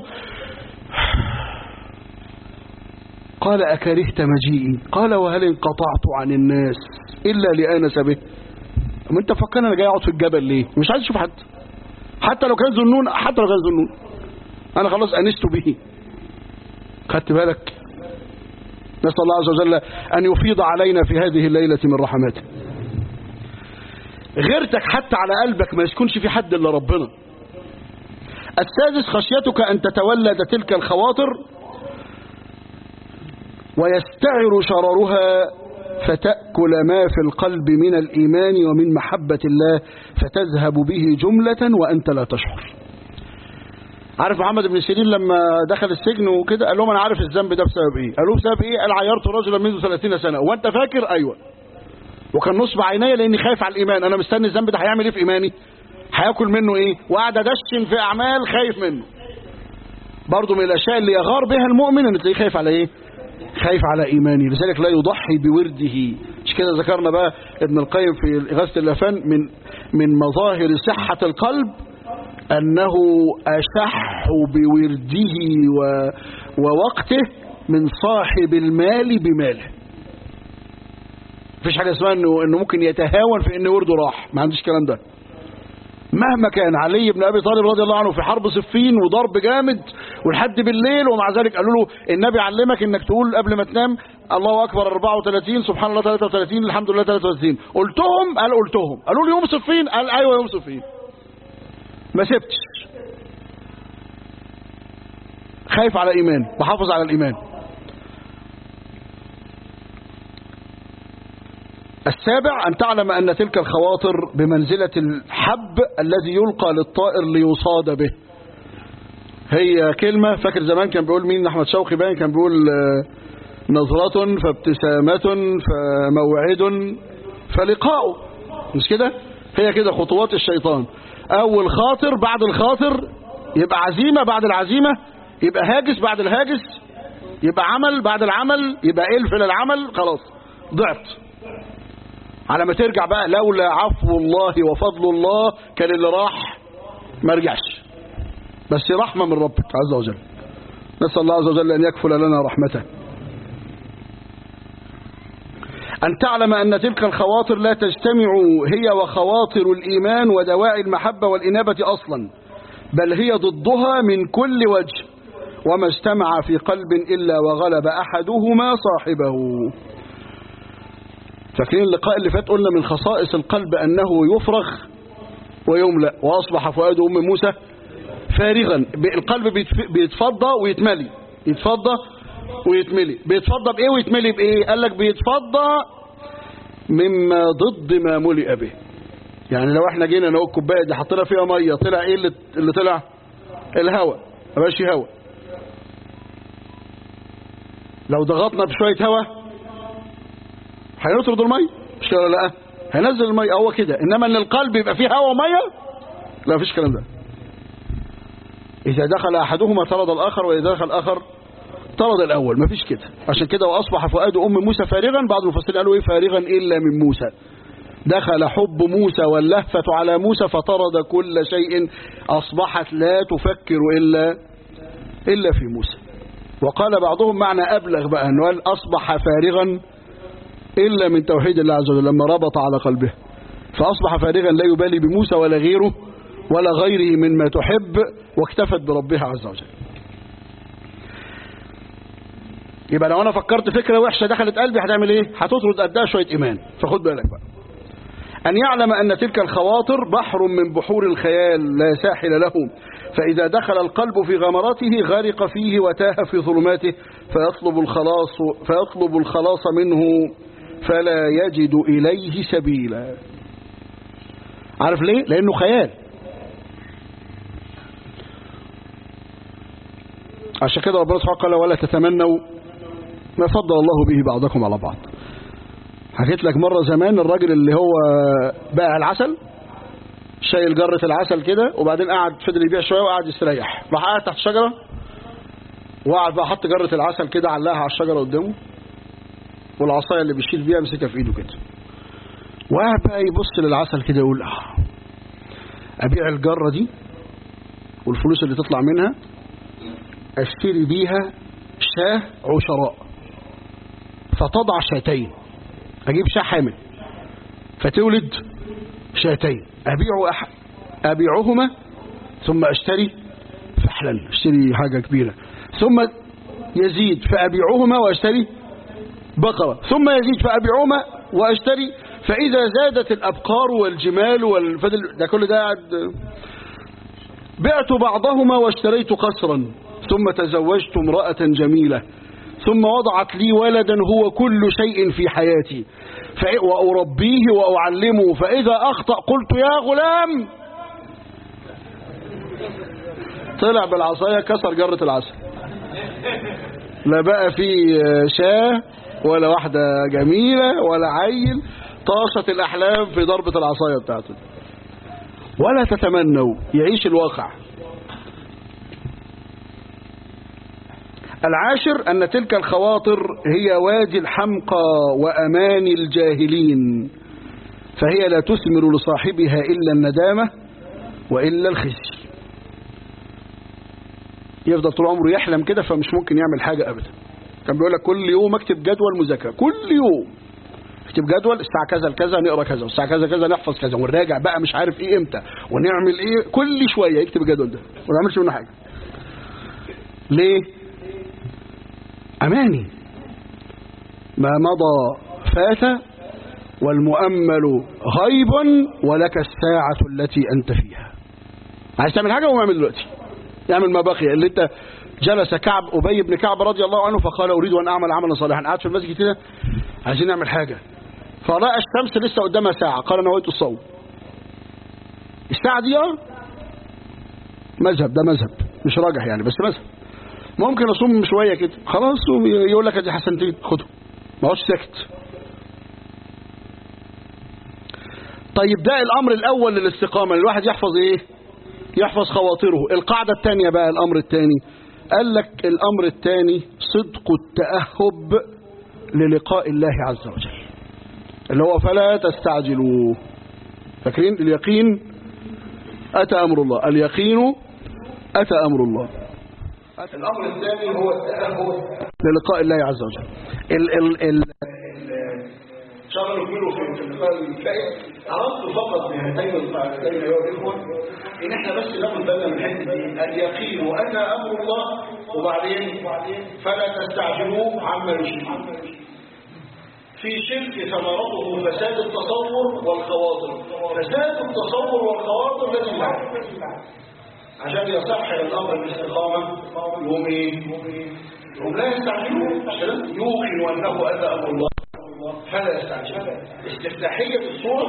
قال أكرهت مجيئي قال وهل انقطعت عن الناس إلا لآنس به ما انت فكرنا انا جاي اقعد في الجبل ليه مش عايز اشوف حد حتى لو كان ذنون حتى لو كان ذنون انا خلاص انست به خدت بالك نسأل الله عز وجل أن يفيض علينا في هذه الليلة من رحماته غيرتك حتى على قلبك ما يسكنش في حد إلا ربنا السادس خشيتك أن تتولد تلك الخواطر ويستعر شررها فتأكل ما في القلب من الإيمان ومن محبة الله فتذهب به جملة وأنت لا تشعر عارف محمد بن سيرين لما دخل السجن وكده قال لهم انا عارف الذنب ده بسبب ايه قالوا بسبب ايه قال عيرت رجلا منذ 30 سنه وانت فاكر ايوه وكان نصب عينيا لاني خايف على الايمان انا مستني الذنب ده هيعمل ايه في ايماني هياكل منه ايه وقاعد ادشن في اعمال خايف منه برضه من الاشياء اللي يغار بها المؤمن ان تلاقيه خايف على ايه خايف على ايمانه لذلك لا يضحي بورده مش كده ذكرنا بقى ابن القيم في اغاثه اللافان من من مظاهر صحه القلب أنه أشح بورده و... ووقته من صاحب المال بماله مفيش حاجة اسمها انه, إنه ممكن يتهاون في ان ورده راح ما عنديش الكلام ده مهما كان علي بن ابي طالب رضي الله عنه في حرب صفين وضرب جامد ولحد بالليل ومع ذلك قالوا له النبي علمك انك تقول قبل ما تنام الله اكبر 34 سبحان الله 33 الحمد لله 33 قلتهم قال قلتهم قالوا له يوم صفين قال ايوه يوم صفين ما سبتش خايف على ايمان بحافظ على الايمان سابع أن تعلم أن تلك الخواطر بمنزلة الحب الذي يلقى للطائر ليصاد به هي كلمة فاكر زمان كان بيقول مين أحمد شوقي باين كان بيقول آه، نظرة فابتسامة فموعد فلقاء مش كده هي كده خطوات الشيطان أول خاطر بعد الخاطر يبقى عزيمة بعد العزيمة يبقى هاجس بعد الهاجس يبقى عمل بعد العمل يبقى ألف للعمل خلاص ضعت على ما ترجع بقى لولا عفو الله وفضل الله كان اللي راح ما رجعش بس رحمة من ربك عز وجل نسأل الله عز وجل أن يكفل لنا رحمته أن تعلم أن تلك الخواطر لا تجتمع هي وخواطر الإيمان ودواعي المحبة والإنابة أصلا بل هي ضدها من كل وجه وما اجتمع في قلب إلا وغلب أحدهما صاحبه فاكرين اللقاء اللي فات قلنا من خصائص القلب أنه يفرغ ويملأ وأصبح فؤاد أم موسى فارغا القلب بيتف- بيتفضى ويتملي يتفضى ويتملي بيتفضى بإيه ويتملي بإيه قال لك بيتفضى مما ضد ما ملئ به يعني لو احنا جينا نقول الكوبايه دي حطينا فيها ميه طلع ايه اللي, اللي طلع الهواء ما بقاش هواء لو ضغطنا بشويه هواء هيطرد الميه مش كده ولا لا هينزل الميه هو كده انما ان القلب يبقى فيه هواء وميه لا مفيش الكلام ده اذا دخل احدهما طرد الاخر واذا دخل الاخر طرد الاول مفيش كده عشان كده واصبح فؤاد ام موسى فارغا بعض المفسرين قالوا ايه فارغا الا من موسى دخل حب موسى واللهفة على موسى فطرد كل شيء أصبحت لا تفكر إلا إلا في موسى وقال بعضهم معنى أبلغ بقى أنه قال أصبح فارغا إلا من توحيد الله عز وجل لما ربط على قلبه فأصبح فارغا لا يبالي بموسى ولا غيره ولا غيره مما تحب واكتفت بربها عز وجل يبقى لو أنا فكرت فكرة وحشة دخلت قلبي هتعمل إيه هتطرد قدها شوية إيمان فخد بالك بقى أن يعلم أن تلك الخواطر بحر من بحور الخيال لا ساحل له فإذا دخل القلب في غمراته غرق فيه وتاه في ظلماته فيطلب الخلاص, فيطلب الخلاص منه فلا يجد إليه سبيلا عارف ليه؟ لأنه خيال عشان كده ربنا سبحانه قال ولا تتمنوا ما فضل الله به بعضكم على بعض حكيت لك مرة زمان الراجل اللي هو باع العسل شايل جرة العسل كده وبعدين قعد فضل يبيع شوية وقعد يستريح راح قاعد تحت شجرة وقعد بقى حط جرة العسل كده علاها على الشجرة قدامه والعصاية اللي بيشيل بيها مسكها في ايده كده وقعد بقى يبص للعسل كده يقول اه ابيع الجرة دي والفلوس اللي تطلع منها اشتري بيها شاه عشراء فتضع شاتين اجيب شاه حامل فتولد شاتين ابيع أح... ابيعهما ثم اشتري فحلا اشتري حاجه كبيره ثم يزيد فابيعهما واشتري بقره ثم يزيد فابيعهما واشتري فاذا زادت الابقار والجمال والفدل ده كل ده قاعد بعت بعضهما واشتريت قصرا ثم تزوجت امراه جميله ثم وضعت لي ولدا هو كل شيء في حياتي وأربيه وأعلمه فإذا أخطأ قلت يا غلام طلع بالعصاية كسر جرة العسل لا بقى في شاه ولا واحدة جميلة ولا عيل طاشت الأحلام في ضربة العصاية بتاعته ولا تتمنوا يعيش الواقع العاشر أن تلك الخواطر هي وادي الحمقى وأمان الجاهلين فهي لا تثمر لصاحبها إلا الندامة وإلا الخزي يفضل طول عمره يحلم كده فمش ممكن يعمل حاجة أبدا كان بيقول لك كل يوم اكتب جدول مذاكرة كل يوم اكتب جدول الساعة كذا لكذا نقرا كذا والساعة كذا كذا نحفظ كذا ونراجع بقى مش عارف ايه امتى ونعمل ايه كل شوية يكتب الجدول ده وما يعملش منه حاجة ليه أماني ما مضى فات والمؤمل غيب ولك الساعة التي أنت فيها عايز تعمل حاجة وما دلوقتي يعمل ما بقي اللي انت جلس كعب أبي بن كعب رضي الله عنه فقال أريد أن أعمل عملا صالحا قعد في المسجد كده عايزين نعمل حاجة فرأى الشمس لسه قدامها ساعة قال نويت الصوم الساعة دي اه مذهب ده مذهب مش راجح يعني بس مذهب ممكن اصوم شوية كده خلاص يقول لك ادي حسنتين خده ما هوش ساكت طيب ده الامر الاول للاستقامة الواحد يحفظ ايه يحفظ خواطره القاعدة الثانية بقى الامر الثاني قال لك الامر الثاني صدق التأهب للقاء الله عز وجل اللي هو فلا تستعجلوا فاكرين اليقين أتى أمر الله اليقين أتى أمر الله الأمر الثاني هو التأهب للقاء الله عز وجل ال ال ال شغل كله في اللقاء الفائت أردت فقط بهاتين القاعدتين أيها الإخوة إن إحنا بس ناخد بالنا من الحته دي اليقين أتى أمر الله وبعدين فلا تستعجلوه عما يشركون في شرك ثمرته فساد التصور والخواطر فساد التصور والخواطر لازم يعرف عشان يصح الامر بالاستقامه يقوم ايه يقوم لا يستعجلون عشان يوقن انه اتى امر الله فلا يستعجل استفتاحيه الصوره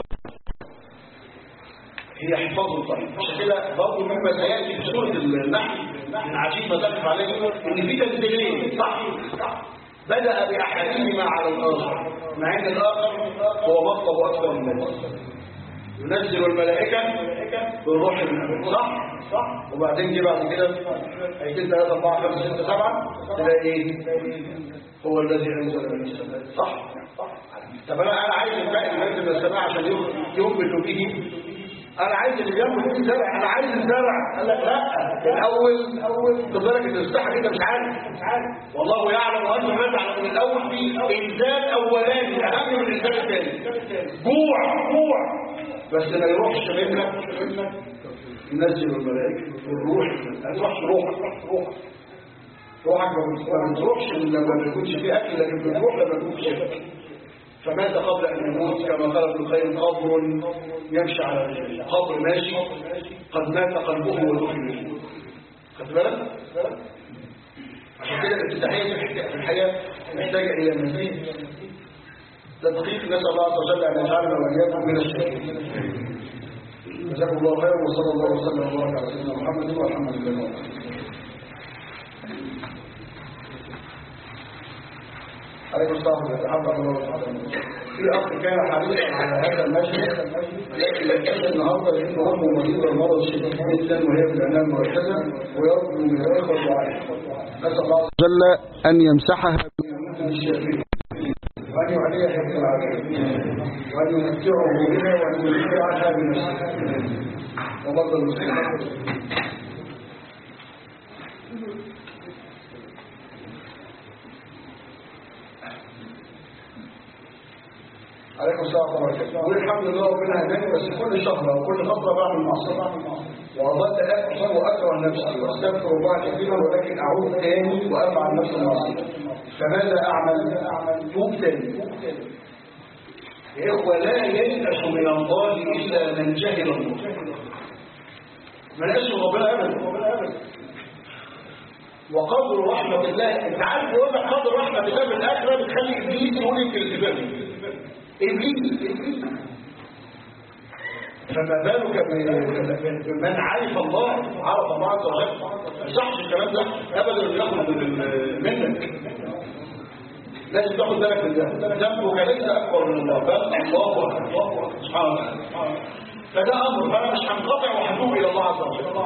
هي حفاظ الطريق عشان كده برضه مما سياتي في سوره النحل من عجيب ما تقف عليه ان في تنزيلين صح بدأ بأحدهما على الآخر مع أن الآخر هو مطلب أكثر من الناس ينزل الملائكة بالروح من أمره صح؟ صح وبعدين جه بعد كده هيتين 3 4 5 6 7 تلاقي ايه؟ هو الذي أنزل من السماء صح؟ صح طب أنا أنا عايز الباقي اللي ينزل من السماء عشان يؤمن به انا عايز اللي جنبه فيه زرع انا عايز الزرع قال لك لا الاول اول بالك انت تستحق انت مش عارف مش عارف والله يعلم وانتم لا تعلمون من الاول في انزال اولاني اهم من الانزال الثاني جوع جوع بس ما يروحش منك ينزل الملائكه والروح ما تروحش روحك روحك روحك ما بتروحش لما ما يكونش في اكل لكن بتروح لما يكون في شفاء فمات قبل أن يموت كما قال ابن القيم قبر يمشي على رجله قبر ماشي قد مات قلبه ودخل فيه خدت بالك؟ عشان كده الافتتاحية في الحياة محتاجة إلى مزيد تدقيق نسأل الله عز وجل أن يجعلنا وإياكم من الشاكرين جزاكم الله خيرا وصلى الله وسلم وبارك على سيدنا محمد والحمد لله عليكم السلام ورحمة الله في أخ كان حريصا على هذا المشهد لكن يكتشف النهارده لأنه أمه مريضة المرض الشديد جدا وهي في العناية المركزة ويرجو من الإخوة الدعاء نسأل الله عز وجل أن يمسحها وأن يعليها حفظ العافية وأن يمتعه بها وأن يمتعها بنفسه وبطل المسلمين عليكم السلام ورحمة الله وبركاته والحمد لله ربنا هداني بس كل شهر أو كل فترة بعمل معصية وأظل أكثر وأكره نفسي وأستغفر الله كثيرا ولكن أعود تاني وأفعل نفس المعصية فماذا أعمل؟ أعمل توب تاني يا إخوة لا ييأس من الله إلا من جهل الله ما يأس ربنا أبدا وقدر رحمة الله انت عارف يقول لك قدر رحمة الله في الآخرة بتخلي إبليس يقول لك الالتزام إبليس فما بالك بمن عرف الله عرف الله عز وجل ما يصحش الكلام ده ابدا ياخد منك لازم تاخد بالك من ده ذنبك ليس اكبر من الله بل الله اكبر سبحانه وتعالى فده امر فانا مش هنقطع وهتوب الى الله عز وجل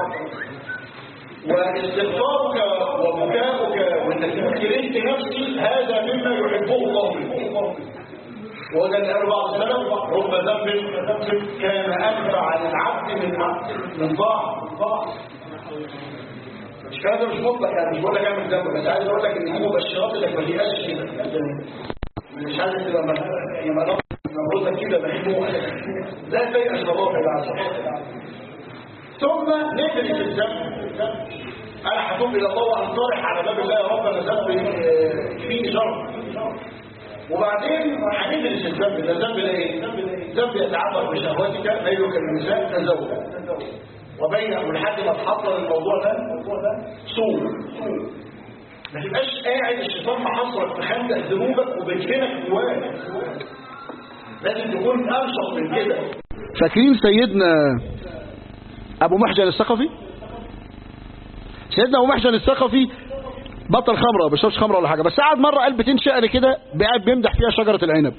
واستغفارك وبكاؤك وانك كرهت نفسي هذا مما يحبه الله منك وده اللي قال بعض السلف رب ذنب كان انفع للعبد من من ضاع مش كلام ده مش مطلق يعني مش بقول لك اعمل ذنب بس عايز اقول لك ان دي مبشرات انك ما تيأسش كده مش عايز تبقى يبقى نبرتك كده مخنوق لا تيأس الله كده عز ثم نجري في الذنب انا هتوب الى الله وانطرح على باب الله يا رب انا ذنبي فيه شر وبعدين هندرس الذنب ده ذنب ده ايه ذنب يتعلق بشهواتك ميلك النساء تزوج وبين لحد ما تحضر الموضوع ده صوم ما تبقاش قاعد الشيطان محصرك في خندق ذنوبك وبيدفنك جواك لازم تكون انشط من كده فاكرين سيدنا ابو محجن الثقفي سيدنا ابو محجن الثقفي بطل خمره ما بيشربش خمره ولا حاجه بس قعد مره قال بيتين شعر كده قاعد بيمدح فيها شجره العنب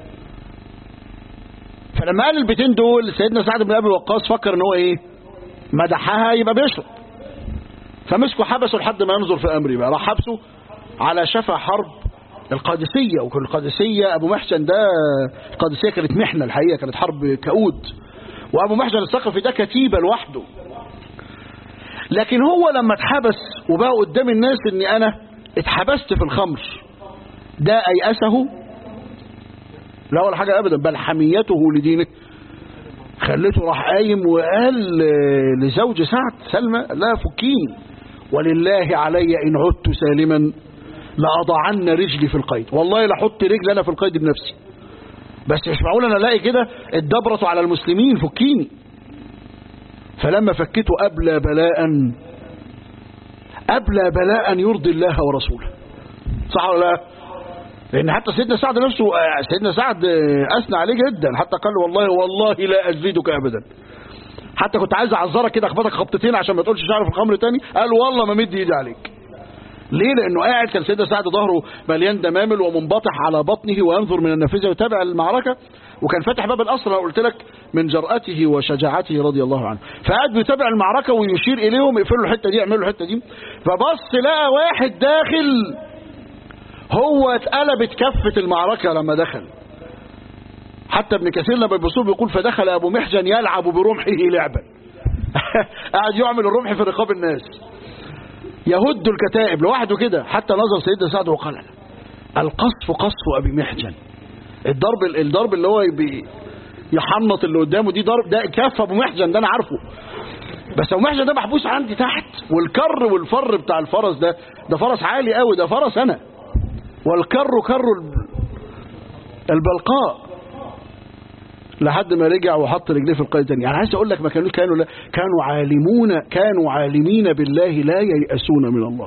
فلما قال البيتين دول سيدنا سعد بن ابي وقاص فكر ان هو ايه مدحها يبقى بيشرب فمسكوا حبسوا لحد ما ينظر في امري بقى راح حبسه على شفا حرب القادسيه وكل القادسيه ابو محسن ده القادسيه كانت محنه الحقيقه كانت حرب كؤود وابو محسن الثقفي ده كتيبه لوحده لكن هو لما اتحبس وبقى قدام الناس اني انا اتحبست في الخمر ده ايأسه لا ولا حاجة ابدا بل حميته لدينه خليته راح قايم وقال لزوج سعد سلمى لا فكيني ولله علي ان عدت سالما لاضعن رجلي في القيد والله لاحط رجلي انا في القيد بنفسي بس مش معقول انا الاقي كده الدبرة على المسلمين فكيني فلما فكته أبلى بلاء أبلى بلاء يرضي الله ورسوله صح ولا لا لأن حتى سيدنا سعد نفسه سيدنا سعد أثنى عليه جدا حتى قال والله والله لا أزيدك أبدا حتى كنت عايز أعذرك كده أخبطك خبطتين عشان ما تقولش تعرف الخمر تاني قال والله ما مد إيدي عليك ليه لأنه قاعد كان سيدنا سعد ظهره مليان دمامل ومنبطح على بطنه وينظر من النافذة ويتابع المعركة وكان فاتح باب القصر انا قلت لك من جرأته وشجاعته رضي الله عنه فقعد بيتابع المعركة ويشير إليهم يقفلوا الحتة دي يعملوا الحتة دي فبص لقى واحد داخل هو اتقلبت كفة المعركة لما دخل حتى ابن كثير لما بيبصوا بيقول فدخل أبو محجن يلعب برمحه لعبا قاعد يعمل الرمح في رقاب الناس يهد الكتائب لوحده كده حتى نظر سيدنا سعد وقال القصف قصف أبي محجن الضرب الضرب اللي هو بي يحنط اللي قدامه دي ضرب ده كف ابو محجن ده انا عارفه بس ابو محجن ده محبوس عندي تحت والكر والفر بتاع الفرس ده ده فرس عالي قوي ده فرس انا والكر كر البلقاء لحد ما رجع وحط رجليه في القيد تاني يعني عايز اقول لك ما كانوا كانوا لا كانوا عالمون كانوا عالمين بالله لا ييأسون من الله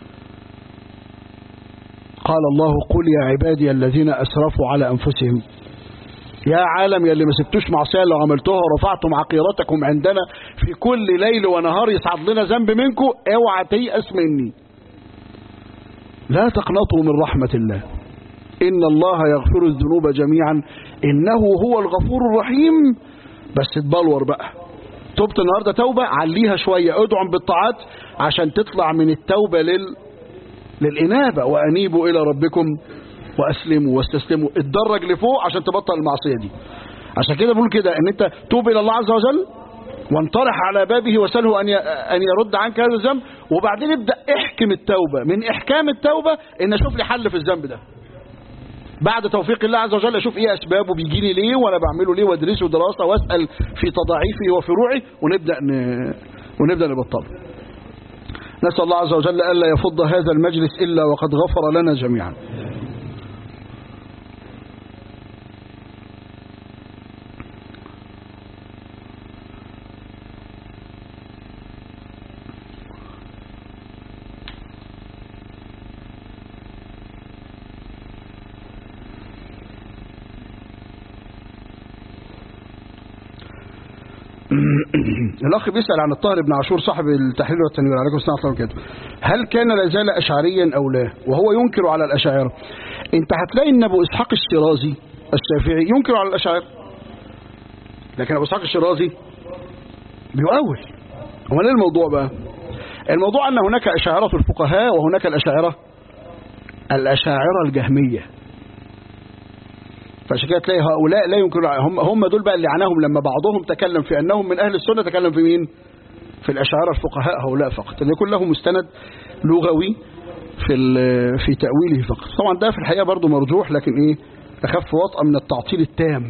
قال الله قل يا عبادي الذين أسرفوا على أنفسهم يا عالم يا اللي ما سبتوش معصية لو عملتوها ورفعتم عقيرتكم عندنا في كل ليل ونهار يصعد لنا ذنب منكم اوعى تيأس مني لا تقنطوا من رحمة الله إن الله يغفر الذنوب جميعا إنه هو الغفور الرحيم بس تبلور بقى تبت النهاردة توبة عليها شوية ادعم بالطاعات عشان تطلع من التوبة لل للإنابة وأنيبوا إلى ربكم وأسلموا واستسلموا اتدرج لفوق عشان تبطل المعصية دي عشان كده بقول كده ان انت توب إلى الله عز وجل وانطرح على بابه وسله أن أن يرد عنك هذا الذنب وبعدين ابدأ احكم التوبة من إحكام التوبة إن أشوف لي حل في الذنب ده بعد توفيق الله عز وجل أشوف إيه أسبابه بيجيني ليه وأنا بعمله ليه وأدرسه دراسة وأسأل في تضاعيفه وفروعه ونبدأ ن... ونبدأ نبطله نسأل الله عز وجل ألا يفض هذا المجلس إلا وقد غفر لنا جميعا الأخ بيسأل عن الطاهر بن عاشور صاحب التحرير والتنوير عليكم السلام ورحمة الله وبركاته هل كان لا زال أشعريا أو لا وهو ينكر على الأشاعرة أنت هتلاقي أن أبو إسحاق الشيرازي الشافعي ينكر على الأشاعرة لكن أبو إسحاق الشيرازي بيؤول هو ايه الموضوع بقى الموضوع أن هناك أشاعرة الفقهاء وهناك الأشاعرة الأشاعرة الجهمية فعشان كده تلاقي هؤلاء لا يمكن هم هم دول بقى اللي عناهم لما بعضهم تكلم في انهم من اهل السنه تكلم في مين؟ في الاشاعره الفقهاء هؤلاء فقط ان يكون له مستند لغوي في في تاويله فقط طبعا ده في الحقيقه برضه مرجوح لكن ايه اخف وطأة من التعطيل التام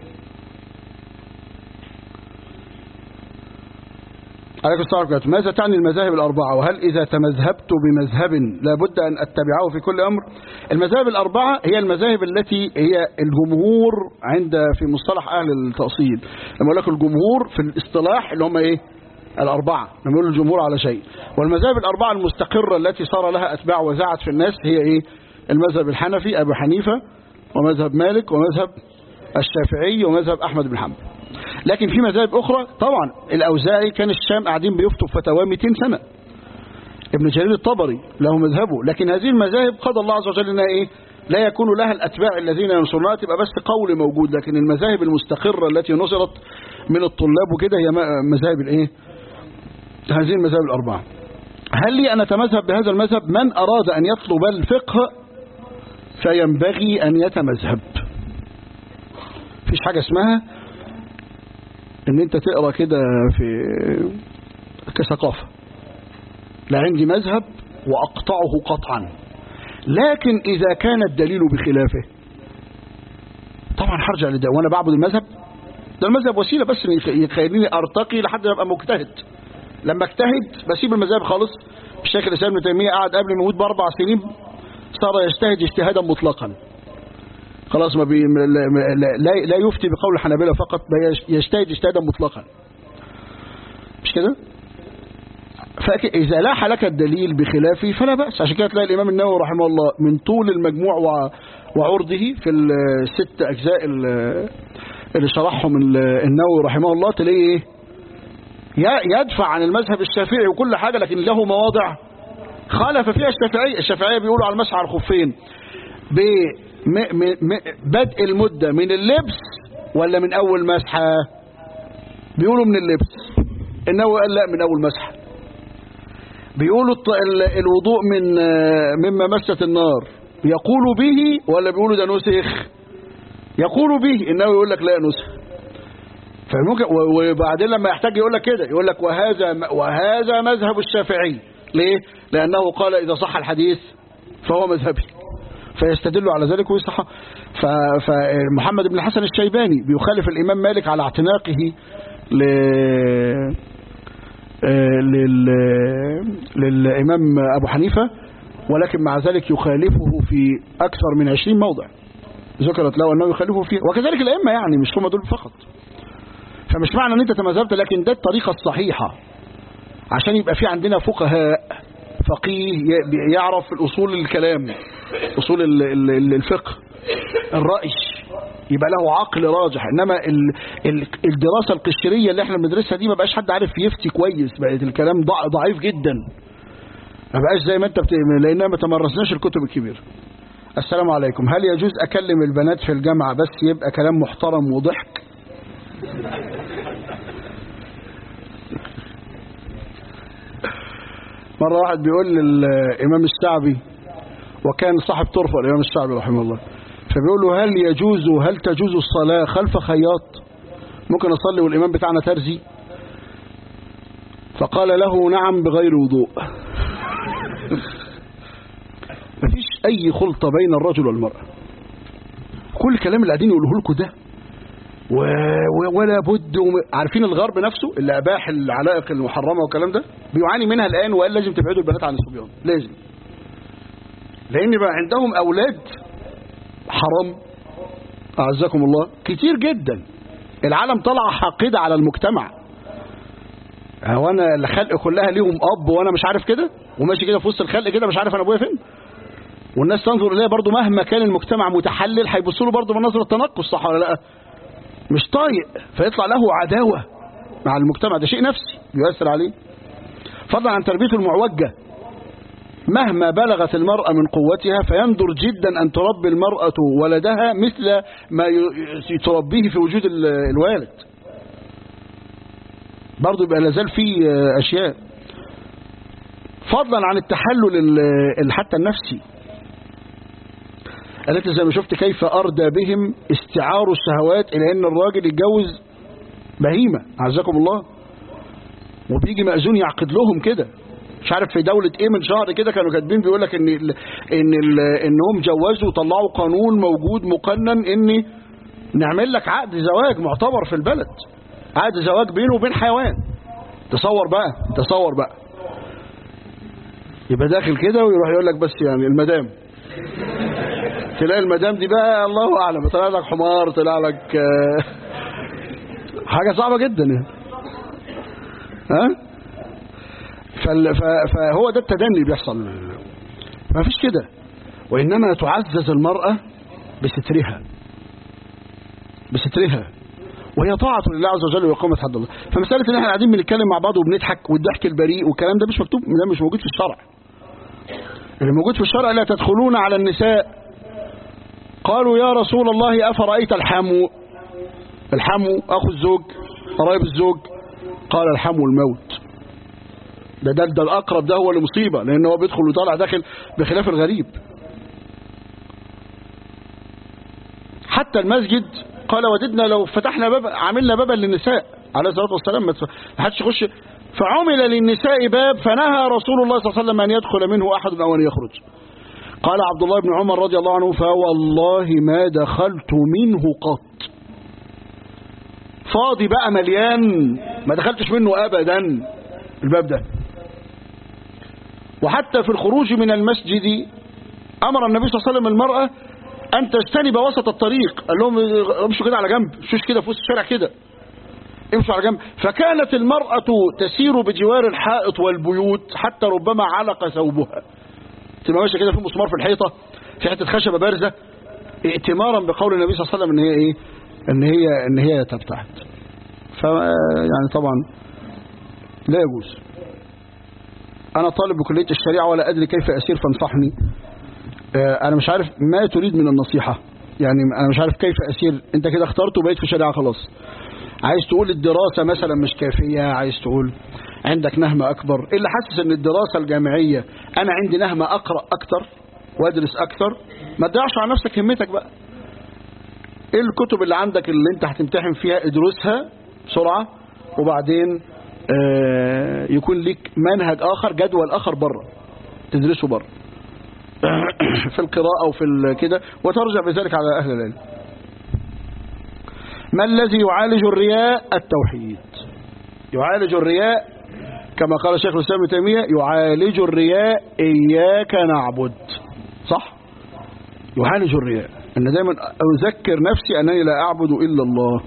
عليكم السلام عليكم ماذا تعني المذاهب الأربعة وهل إذا تمذهبت بمذهب لابد أن أتبعه في كل أمر المذاهب الأربعة هي المذاهب التي هي الجمهور عند في مصطلح أهل التأصيل لما يقول لك الجمهور في الاصطلاح اللي هم إيه الأربعة لما يقول الجمهور على شيء والمذاهب الأربعة المستقرة التي صار لها أتباع وزعت في الناس هي إيه المذهب الحنفي أبو حنيفة ومذهب مالك ومذهب الشافعي ومذهب أحمد بن حنبل لكن في مذاهب أخرى طبعا الأوزاعي كان الشام قاعدين بيفتوا فتاوى 200 سنة ابن جرير الطبري له مذهبه لكن هذه المذاهب قضى الله عز وجل انها ايه لا يكون لها الاتباع الذين ينصرونها تبقى بس قول موجود لكن المذاهب المستقرة التي نصرت من الطلاب وكده هي مذاهب الايه هذه المذاهب الاربعه هل لي ان اتمذهب بهذا المذهب من اراد ان يطلب الفقه فينبغي ان يتمذهب مفيش حاجه اسمها ان انت تقرا كده في كثقافه لا عندي مذهب واقطعه قطعا لكن اذا كان الدليل بخلافه طبعا هرجع لده وانا بعبد المذهب ده المذهب وسيله بس يخليني ارتقي لحد ما ابقى مجتهد لما اجتهد بسيب المذاهب خالص الشيخ الاسلام ابن تيميه قعد قبل ما يموت باربع سنين صار يجتهد اجتهادا مطلقا خلاص ما بي لا, لا يفتي بقول الحنابلة فقط يجتهد اجتهادا مطلقا مش كده فإذا لاح لك الدليل بخلافه فلا بأس عشان كده تلاقي الإمام النووي رحمه الله من طول المجموع وعرضه في الست أجزاء اللي شرحهم النووي رحمه الله تلاقيه يدفع عن المذهب الشافعي وكل حاجة لكن له مواضع خالف فيها الشافعية الشافعية بيقولوا على المسح على الخفين بدء المدة من اللبس ولا من أول مسحة بيقولوا من اللبس النووي قال لا من أول مسحة بيقولوا الوضوء من مما مست النار يقول به ولا بيقولوا ده نسخ يقول به النووي يقول لك لا نسخ فممكن وبعدين لما يحتاج يقول لك كده يقول لك وهذا وهذا مذهب الشافعي ليه لأنه قال إذا صح الحديث فهو مذهبي فيستدل على ذلك ويصح فمحمد بن الحسن الشيباني بيخالف الإمام مالك على اعتناقه ل لل... للإمام أبو حنيفة ولكن مع ذلك يخالفه في أكثر من 20 موضع ذكرت له أنه يخالفه فيه وكذلك الأئمة يعني مش هم دول فقط فمش معنى أن أنت تمذهبت لكن ده الطريقة الصحيحة عشان يبقى في عندنا فقهاء فقيه يعرف الأصول الكلام أصول الفقه الرأي يبقى له عقل راجح إنما الدراسة القشرية اللي احنا بندرسها دي ما بقاش حد عارف يفتي كويس بقت الكلام ضعيف جدا ما بقاش زي ما انت بت... لأننا ما تمرسناش الكتب الكبيرة السلام عليكم هل يجوز أكلم البنات في الجامعة بس يبقى كلام محترم وضحك مرة واحد بيقول للإمام الشعبي وكان صاحب طرفة الإمام الشعبي رحمه الله فبيقول له هل يجوز هل تجوز الصلاة خلف خياط ممكن أصلي والإمام بتاعنا ترزي فقال له نعم بغير وضوء مفيش أي خلطة بين الرجل والمرأة كل الكلام اللي قاعدين يقوله لكم ده و... و... ولا بد وم... عارفين الغرب نفسه اللي أباح العلائق المحرمة والكلام ده بيعاني منها الآن وقال لازم تبعدوا البنات عن الصبيان لازم لأن بقى عندهم أولاد حرام أعزكم الله كتير جدا العالم طلع حاقدة على المجتمع هو أنا الخلق كلها ليهم أب وأنا مش عارف كده وماشي كده في وسط الخلق كده مش عارف أنا أبويا فين والناس تنظر إليه برضو مهما كان المجتمع متحلل هيبصوا له برضو من نظرة التنقص صح ولا لا مش طايق فيطلع له عداوة مع المجتمع ده شيء نفسي يؤثر عليه فضلا عن تربيته المعوجة مهما بلغت المرأة من قوتها فيندر جدا أن تربي المرأة ولدها مثل ما تربيه في وجود الوالد برضو يبقى لازال في أشياء فضلا عن التحلل حتى النفسي التي زي ما شفت كيف أردى بهم استعار الشهوات إلى أن الراجل يتجوز بهيمة عزكم الله وبيجي مأذون يعقد لهم كده مش عارف في دولة ايه من شهر كده كانوا كاتبين بيقول لك ان ال ان ال انهم جوزوا وطلعوا قانون موجود مقنن ان نعمل لك عقد زواج معتبر في البلد عقد زواج بينه وبين حيوان تصور بقى تصور بقى يبقى داخل كده ويروح يقول لك بس يعني المدام تلاقي المدام دي بقى الله اعلم طلع لك حمار طلع لك حاجة صعبة جدا يعني ها فهو ده التدني اللي بيحصل ما فيش كده وإنما تعزز المرأة بسترها بسترها وهي طاعة لله عز وجل وإقامة حد الله فمسألة إن احنا قاعدين بنتكلم مع بعض وبنضحك والضحك البريء والكلام ده مش مكتوب ده مش موجود في الشرع اللي موجود في الشرع لا تدخلون على النساء قالوا يا رسول الله أفرأيت الحمو الحمو أخو الزوج قرايب الزوج قال الحمو الموت ده ده, ده الأقرب ده هو المصيبة لأن هو بيدخل ويطلع داخل بخلاف الغريب حتى المسجد قال وددنا لو فتحنا باب عملنا بابا للنساء عليه الصلاة والسلام ما حدش يخش فعمل للنساء باب فنهى رسول الله صلى الله عليه وسلم أن يدخل منه أحد أو أن يخرج قال عبد الله بن عمر رضي الله عنه فوالله ما دخلت منه قط فاضي بقى مليان ما دخلتش منه أبدا الباب ده وحتى في الخروج من المسجد أمر النبي صلى الله عليه وسلم المرأة أن تجتنب وسط الطريق قال لهم امشوا كده على جنب مشوش كده في وسط الشارع كده امشوا على جنب فكانت المرأة تسير بجوار الحائط والبيوت حتى ربما علق ثوبها تبقى ماشيه كده في مسمار في الحيطة في حتة خشبة بارزة ائتمارا بقول النبي صلى الله عليه وسلم ان هي ايه ان هي ان هي تبتعد ف يعني طبعا لا يجوز انا طالب بكلية الشريعة ولا ادري كيف اسير فانصحني انا مش عارف ما تريد من النصيحة يعني انا مش عارف كيف اسير انت كده اخترت وبقيت في شريعة خلاص عايز تقول الدراسة مثلا مش كافية عايز تقول عندك نهمة اكبر اللي حاسس ان الدراسة الجامعية انا عندي نهمة اقرأ اكتر وادرس اكتر ما تضيعش على نفسك همتك بقى ايه الكتب اللي عندك اللي انت هتمتحن فيها ادرسها بسرعة وبعدين آه يكون ليك منهج اخر جدول اخر بره تدرسه بره في القراءة وفي كده وترجع بذلك على أهل العلم ما الذي يعالج الرياء التوحيد يعالج الرياء كما قال شيخ الإسلام ابن تيمية يعالج الرياء إياك نعبد صح يعالج الرياء أن دائما أذكر نفسي أنني لا أعبد إلا الله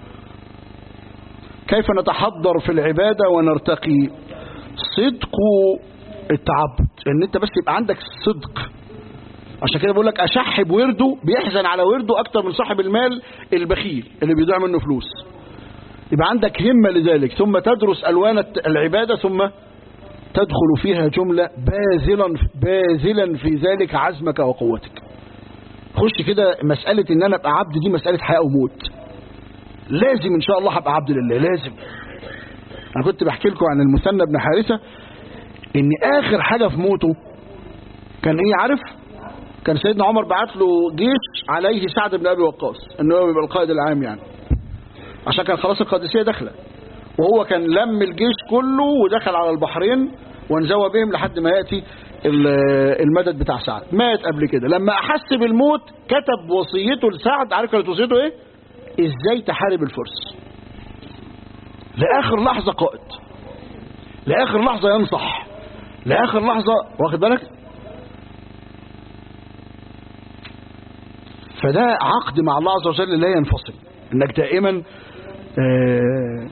كيف نتحضر في العبادة ونرتقي صدق التعبد ان انت بس يبقى عندك صدق عشان كده بقول لك اشح بورده بيحزن على ورده اكتر من صاحب المال البخيل اللي بيضيع منه فلوس يبقى عندك همة لذلك ثم تدرس الوان العبادة ثم تدخل فيها جملة باذلا باذلا في ذلك عزمك وقوتك خش كده مسألة ان انا ابقى عبد دي مسألة حياة وموت لازم ان شاء الله هبقى عبد لله لازم انا كنت بحكي لكم عن المثنى بن حارثة ان اخر حاجة في موته كان ايه عارف كان سيدنا عمر بعت له جيش عليه سعد بن ابي وقاص انه هو يبقى القائد العام يعني عشان كان خلاص القادسية داخله وهو كان لم الجيش كله ودخل على البحرين وانزوى بهم لحد ما يأتي المدد بتاع سعد مات قبل كده لما احس بالموت كتب وصيته لسعد عارف كانت وصيته ايه ازاي تحارب الفرس لاخر لحظة قائد لاخر لحظة ينصح لاخر لحظة واخد بالك فده عقد مع الله عز وجل لا ينفصل انك دائما آه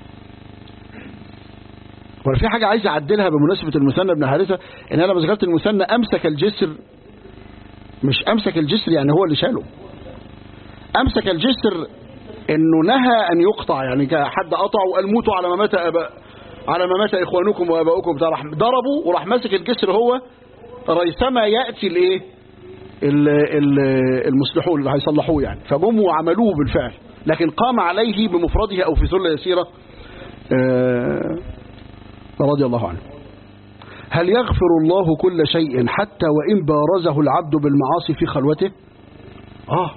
ولا في حاجة عايز اعدلها بمناسبة المثنى بن حارثة ان انا لما ذكرت المثنى امسك الجسر مش امسك الجسر يعني هو اللي شاله امسك الجسر انه نهى ان يقطع يعني حد قطع وقال موتوا على ما مات اباء على ما مات اخوانكم واباؤكم بتاع راح ضربوا وراح ماسك الجسر هو ريثما ياتي الايه المصلحون اللي هيصلحوه يعني فجم وعملوه بالفعل لكن قام عليه بمفرده او في سله يسيره رضي الله عنه هل يغفر الله كل شيء حتى وإن بارزه العبد بالمعاصي في خلوته آه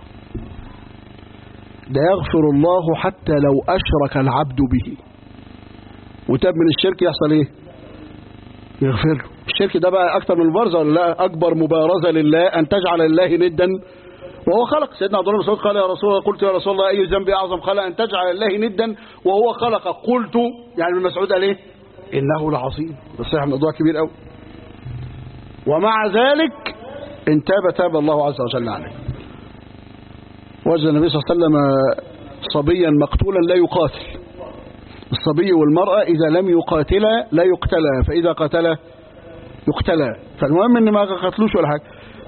ده يغفر الله حتى لو أشرك العبد به وتاب من الشرك يحصل ايه يغفر له الشرك ده بقى أكتر من المبارزة ولا لا أكبر مبارزة لله أن تجعل لله ندا وهو خلق سيدنا عبد الله بن مسعود قال يا رسول الله قلت يا رسول الله أي ذنب أعظم قال أن تجعل لله ندا وهو خلق قلت يعني ابن مسعود قال ايه إنه لعظيم الصحيح موضوع كبير قوي ومع ذلك إن تاب تاب الله عز وجل عليه وجد النبي صلى الله عليه وسلم صبيا مقتولا لا يقاتل الصبي والمرأة إذا لم يقاتلا لا يقتلا فإذا قتلا يقتلا فالمهم إن ما قتلوش ولا حاجة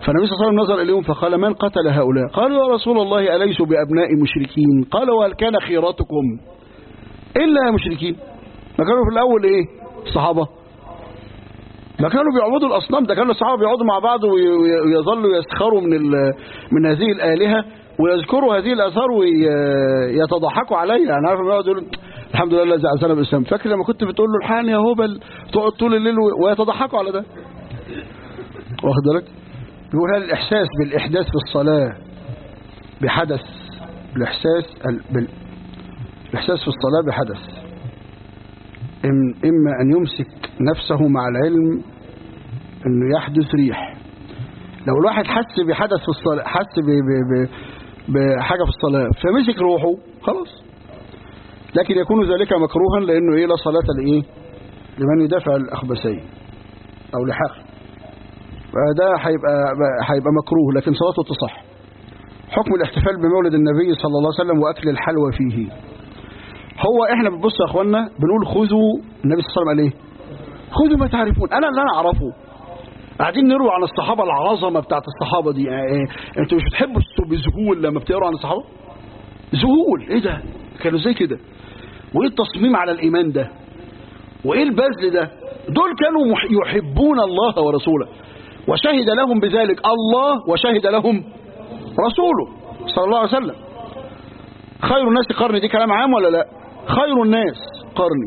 فالنبي صلى الله عليه وسلم نظر إليهم فقال من قتل هؤلاء قالوا يا رسول الله أليسوا بأبناء مشركين قال وهل كان خيرتكم إلا مشركين ما كانوا في الأول إيه الصحابة ما كانوا بيعبدوا الأصنام ده كانوا الصحابة بيقعدوا مع بعض ويظلوا يسخروا من من هذه الآلهة ويذكروا هذه الآثار ويتضحكوا عليها يعني عارف يقعد يقول الحمد لله الذي عزنا بالإسلام فاكر لما كنت بتقول له الحان يا هبل تقعد طول الليل ويتضحكوا على ده واخد بالك يقول هل الإحساس بالإحداث في الصلاة بحدث الإحساس بال... الإحساس في الصلاة بحدث إما أن يمسك نفسه مع العلم أنه يحدث ريح لو الواحد حس بحدث في الصلاة حس ب... ب... ب... بحاجة في الصلاة فمسك روحه خلاص لكن يكون ذلك مكروها لأنه إيه لا صلاة لإيه لمن يدافع الأخبثين أو لحاق فده هيبقى هيبقى مكروه لكن صلاته تصح حكم الاحتفال بمولد النبي صلى الله عليه وسلم وأكل الحلوى فيه هو احنا بنبص يا اخوانا بنقول خذوا النبي صلى الله عليه وسلم قال ايه خذوا ما تعرفون انا اللي انا اعرفه قاعدين نروي عن الصحابة العظمة بتاعت الصحابة دي يعني إيه؟ انتوا مش بتحبوا بذهول لما بتقروا عن الصحابة ذهول ايه ده كانوا زي كده وايه التصميم على الايمان ده وايه البذل ده دول كانوا يحبون الله ورسوله وشهد لهم بذلك الله وشهد لهم رسوله صلى الله عليه وسلم خير الناس قرني دي كلام عام ولا لا خير الناس قرني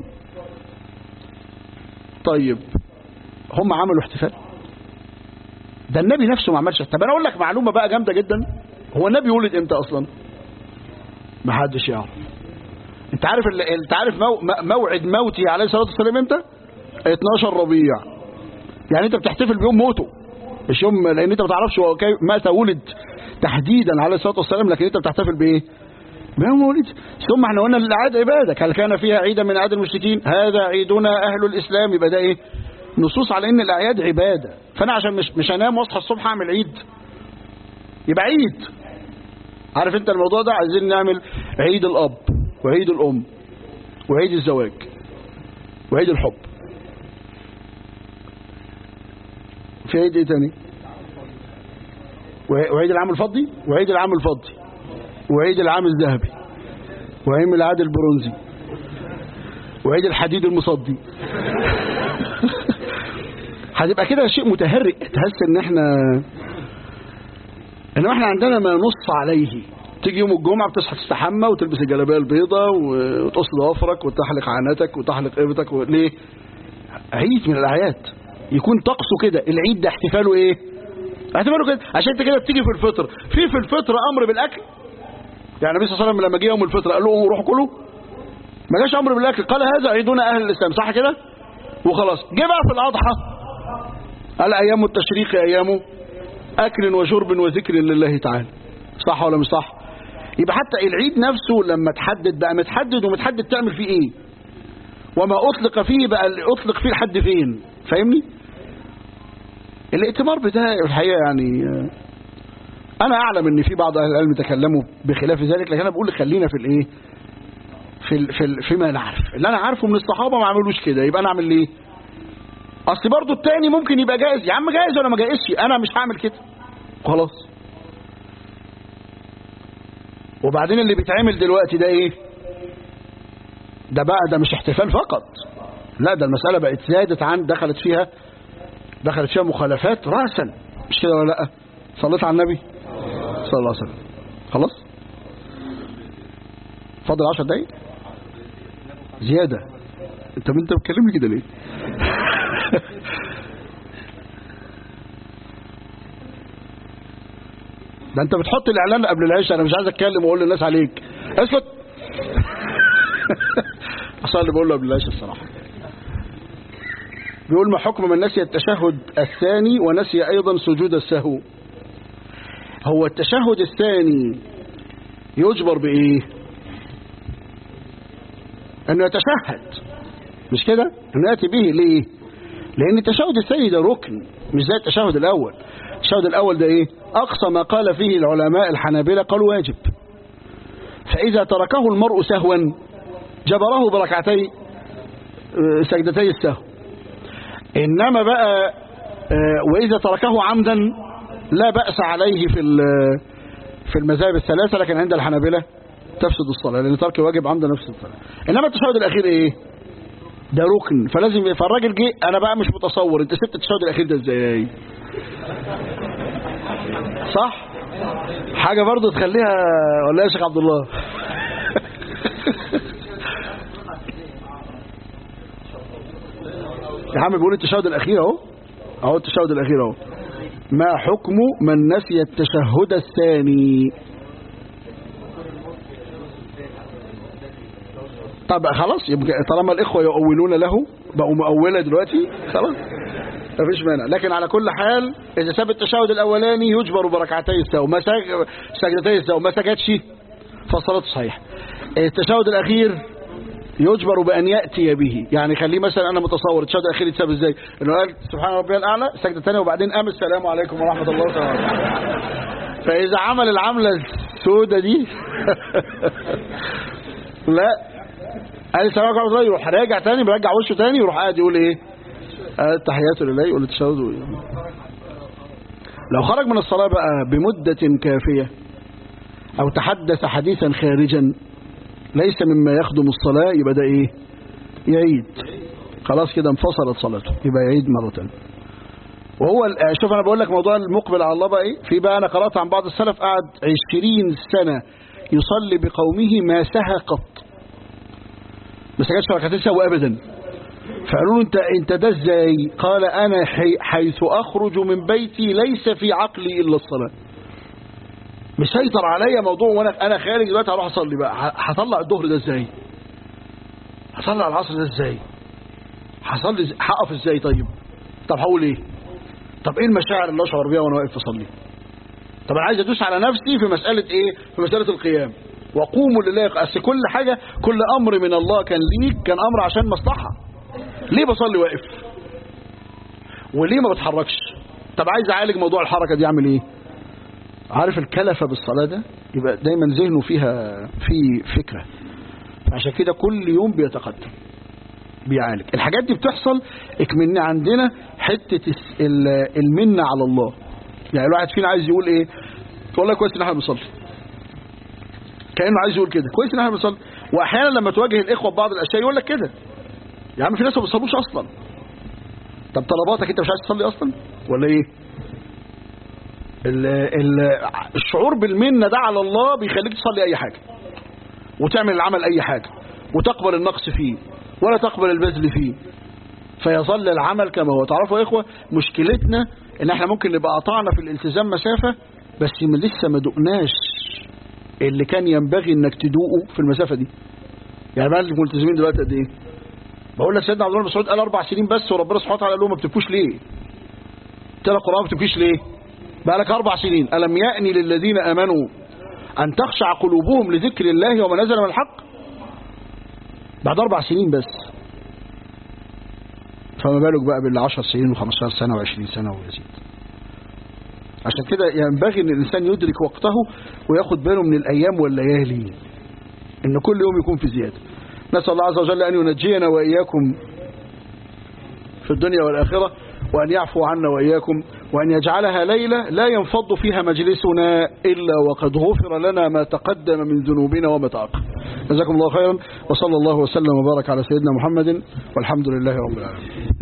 طيب هم عملوا احتفال ده النبي نفسه ما عملش طب انا اقول لك معلومه بقى جامده جدا هو النبي ولد امتى اصلا ما حدش يعرف انت عارف انت عارف مو... موعد موتي عليه الصلاه والسلام امتى 12 ربيع يعني انت بتحتفل بيوم موته مش يوم لان انت ما تعرفش هو كيف متى ولد تحديدا عليه الصلاه والسلام لكن انت بتحتفل بايه بيوم مولد ثم احنا قلنا الاعياد عباده هل كان فيها عيدا من اعياد المشركين هذا عيدنا اهل الاسلام يبقى ده ايه نصوص على ان الاعياد عباده فانا عشان مش مش هنام واصحى الصبح اعمل عيد يبقى عيد عارف انت الموضوع ده عايزين نعمل عيد الاب وعيد الام وعيد الزواج وعيد الحب في عيد ايه تاني وعيد العام الفضي وعيد العام الفضي وعيد العام الذهبي وعيد العاد البرونزي وعيد الحديد المصدي هتبقى كده شيء متهرئ تحس ان احنا انما احنا عندنا ما نص عليه تيجي يوم الجمعة بتصحى تستحمى وتلبس الجلابيه البيضاء وتقص ضوافرك وتحلق عانتك وتحلق ابتك و... ليه عيد من الاعياد يكون طقسه كده العيد ده احتفاله ايه احتفاله كده عشان انت كده بتيجي في الفطر في في الفطر امر بالاكل يعني النبي صلى الله عليه وسلم لما جه يوم الفطر قال لهم روحوا كلوا ما جاش امر بالاكل قال هذا عيدنا اهل الاسلام صح كده وخلاص جه بقى في الاضحى قال ايام التشريق ايام اكل وشرب وذكر لله تعالى صح ولا مش صح يبقى حتى العيد نفسه لما تحدد بقى متحدد ومتحدد تعمل فيه ايه وما اطلق فيه بقى اطلق فيه لحد فين فاهمني الائتمار بتاعي الحقيقه يعني انا اعلم ان في بعض اهل العلم تكلموا بخلاف ذلك لكن انا بقول خلينا في الايه في ال في ال فيما نعرف اللي انا عارفه من الصحابه ما عملوش كده يبقى انا اعمل ايه اصل برضو التاني ممكن يبقى جائز يا عم جائز ولا ما جائزش انا مش هعمل كده خلاص وبعدين اللي بيتعمل دلوقتي ده ايه ده بقى ده مش احتفال فقط لا ده المسألة بقت زادت عن دخلت فيها دخلت فيها مخالفات رأسا مش كده ولا لا صليت على النبي صلى الله عليه وسلم خلاص فاضل 10 دقايق زيادة انت انت بتكلمني كده ليه ده انت بتحط الاعلان قبل العشاء انا مش عايز اتكلم واقول للناس عليك اسكت اصلا اللي بقول له قبل العشاء الصراحه بيقول ما حكم من نسي التشهد الثاني ونسي ايضا سجود السهو هو التشهد الثاني يجبر بايه انه يتشهد مش كده انه ياتي به ليه لان التشهد الثاني ده ركن مش زي التشهد الاول التشهد الاول ده ايه اقصى ما قال فيه العلماء الحنابلة قالوا واجب فاذا تركه المرء سهوا جبره بركعتي سجدتي السهو انما بقى واذا تركه عمدا لا بأس عليه في ال- في المذاهب الثلاثة لكن عند الحنابلة تفسد الصلاة لأن ترك الواجب عند نفس الصلاة إنما التشهد الأخير إيه ده ركن فلازم فالراجل جه أنا بقى مش متصور أنت سبت التشهد الأخير ده إزاي صح حاجة برضه تخليها ولا يا شيخ عبد الله يا عم بيقول التشهد الأخير أهو أهو التشهد الأخير أهو ما حكم من نسي التشهد الثاني طب خلاص يبقى طالما الإخوة يؤولون له بقوا مؤولة دلوقتي خلاص مفيش مانع لكن على كل حال إذا ساب التشهد الأولاني يجبر بركعتي السهو ما سج- سجدتي السهو ما سجدش فالصلاة صحيحة التشهد الأخير يجبر بأن يأتي به يعني خليه مثلا أنا متصور التشهد الأخير يتساب إزاي إنه قال سبحان ربي الأعلى سجدة ثانية وبعدين قام السلام عليكم ورحمة الله وبركاته فإذا عمل العملة السودة دي لا قال السلام عليكم ورحمة الله يروح راجع تاني بيرجع وشه تاني يروح قاعد يقول إيه آه، تحيات لله يقول التشهد لو خرج من الصلاة بقى بمدة كافية أو تحدث حديثا خارجا ليس مما يخدم الصلاة يبقى ده إيه يعيد خلاص كده انفصلت صلاته يبقى يعيد مرة تانية وهو ال- شوف أنا بقول لك موضوع المقبل على الله بقى إيه في بقى أنا قرأت عن بعض السلف قعد عشرين سنة يصلي بقومه ما سهى قط ما سجدش ركعتين سوا أبدا فقالوا له انت انت ده ازاي قال انا حي حيث اخرج من بيتي ليس في عقلي الا الصلاه مسيطر عليا موضوع وانا انا خارج دلوقتي هروح اصلي بقى ه- هطلع الظهر ده ازاي هطلع العصر ده ازاي هصلي إز- هقف ازاي طيب طب هقول ايه طب ايه المشاعر اللي اشعر بيها وانا واقف اصلي طب انا عايز ادوس على نفسي في مساله ايه في مساله القيام وقوموا لله اصل كل حاجه كل امر من الله كان ليك كان امر عشان مصلحه ليه بصلي واقف وليه ما بتحركش طب عايز اعالج موضوع الحركه دي اعمل ايه عارف الكلفه بالصلاه ده يبقى دايما ذهنه فيها في فكره عشان كده كل يوم بيتقدم بيعالج الحاجات دي بتحصل اكمن عندنا حته الس- ال- المنه على الله يعني الواحد فينا عايز يقول ايه والله كويس ان احنا بنصلي كانه عايز يقول كده كويس ان احنا بنصلي واحيانا لما تواجه الاخوه ببعض الاشياء يقول لك كده يا عم في ناس ما بيصلوش اصلا طب طلباتك انت مش عايز تصلي اصلا ولا ايه ال ال الشعور بالمنه ده على الله بيخليك تصلي اي حاجه وتعمل العمل اي حاجه وتقبل النقص فيه ولا تقبل البذل فيه فيظل العمل كما هو تعرفوا يا اخوه مشكلتنا ان احنا ممكن نبقى قطعنا في الالتزام مسافه بس م- لسه ما دقناش اللي كان ينبغي انك تدوقه في المسافه دي يعني بقى الملتزمين دلوقتي قد ايه بقول لك سيدنا عبد الله بن مسعود قال اربع سنين بس وربنا سبحانه وتعالى قال له ما بتبكوش ليه؟ تلا القران ما بتبكيش ليه؟ بقى لك اربع سنين الم يأني للذين امنوا ان تخشع قلوبهم لذكر الله وما نزل من الحق؟ بعد اربع سنين بس فما بالك بقى بال 10 سنين و15 سنه و20 سنه ويزيد عشان كده ينبغي ان الانسان يدرك وقته وياخد باله من الايام والليالي ان كل يوم يكون في زياده نسال الله عز وجل ان ينجينا واياكم في الدنيا والاخره وان يعفو عنا واياكم وان يجعلها ليله لا ينفض فيها مجلسنا الا وقد غفر لنا ما تقدم من ذنوبنا وما تاخر جزاكم الله خيرا وصلى الله وسلم وبارك على سيدنا محمد والحمد لله رب العالمين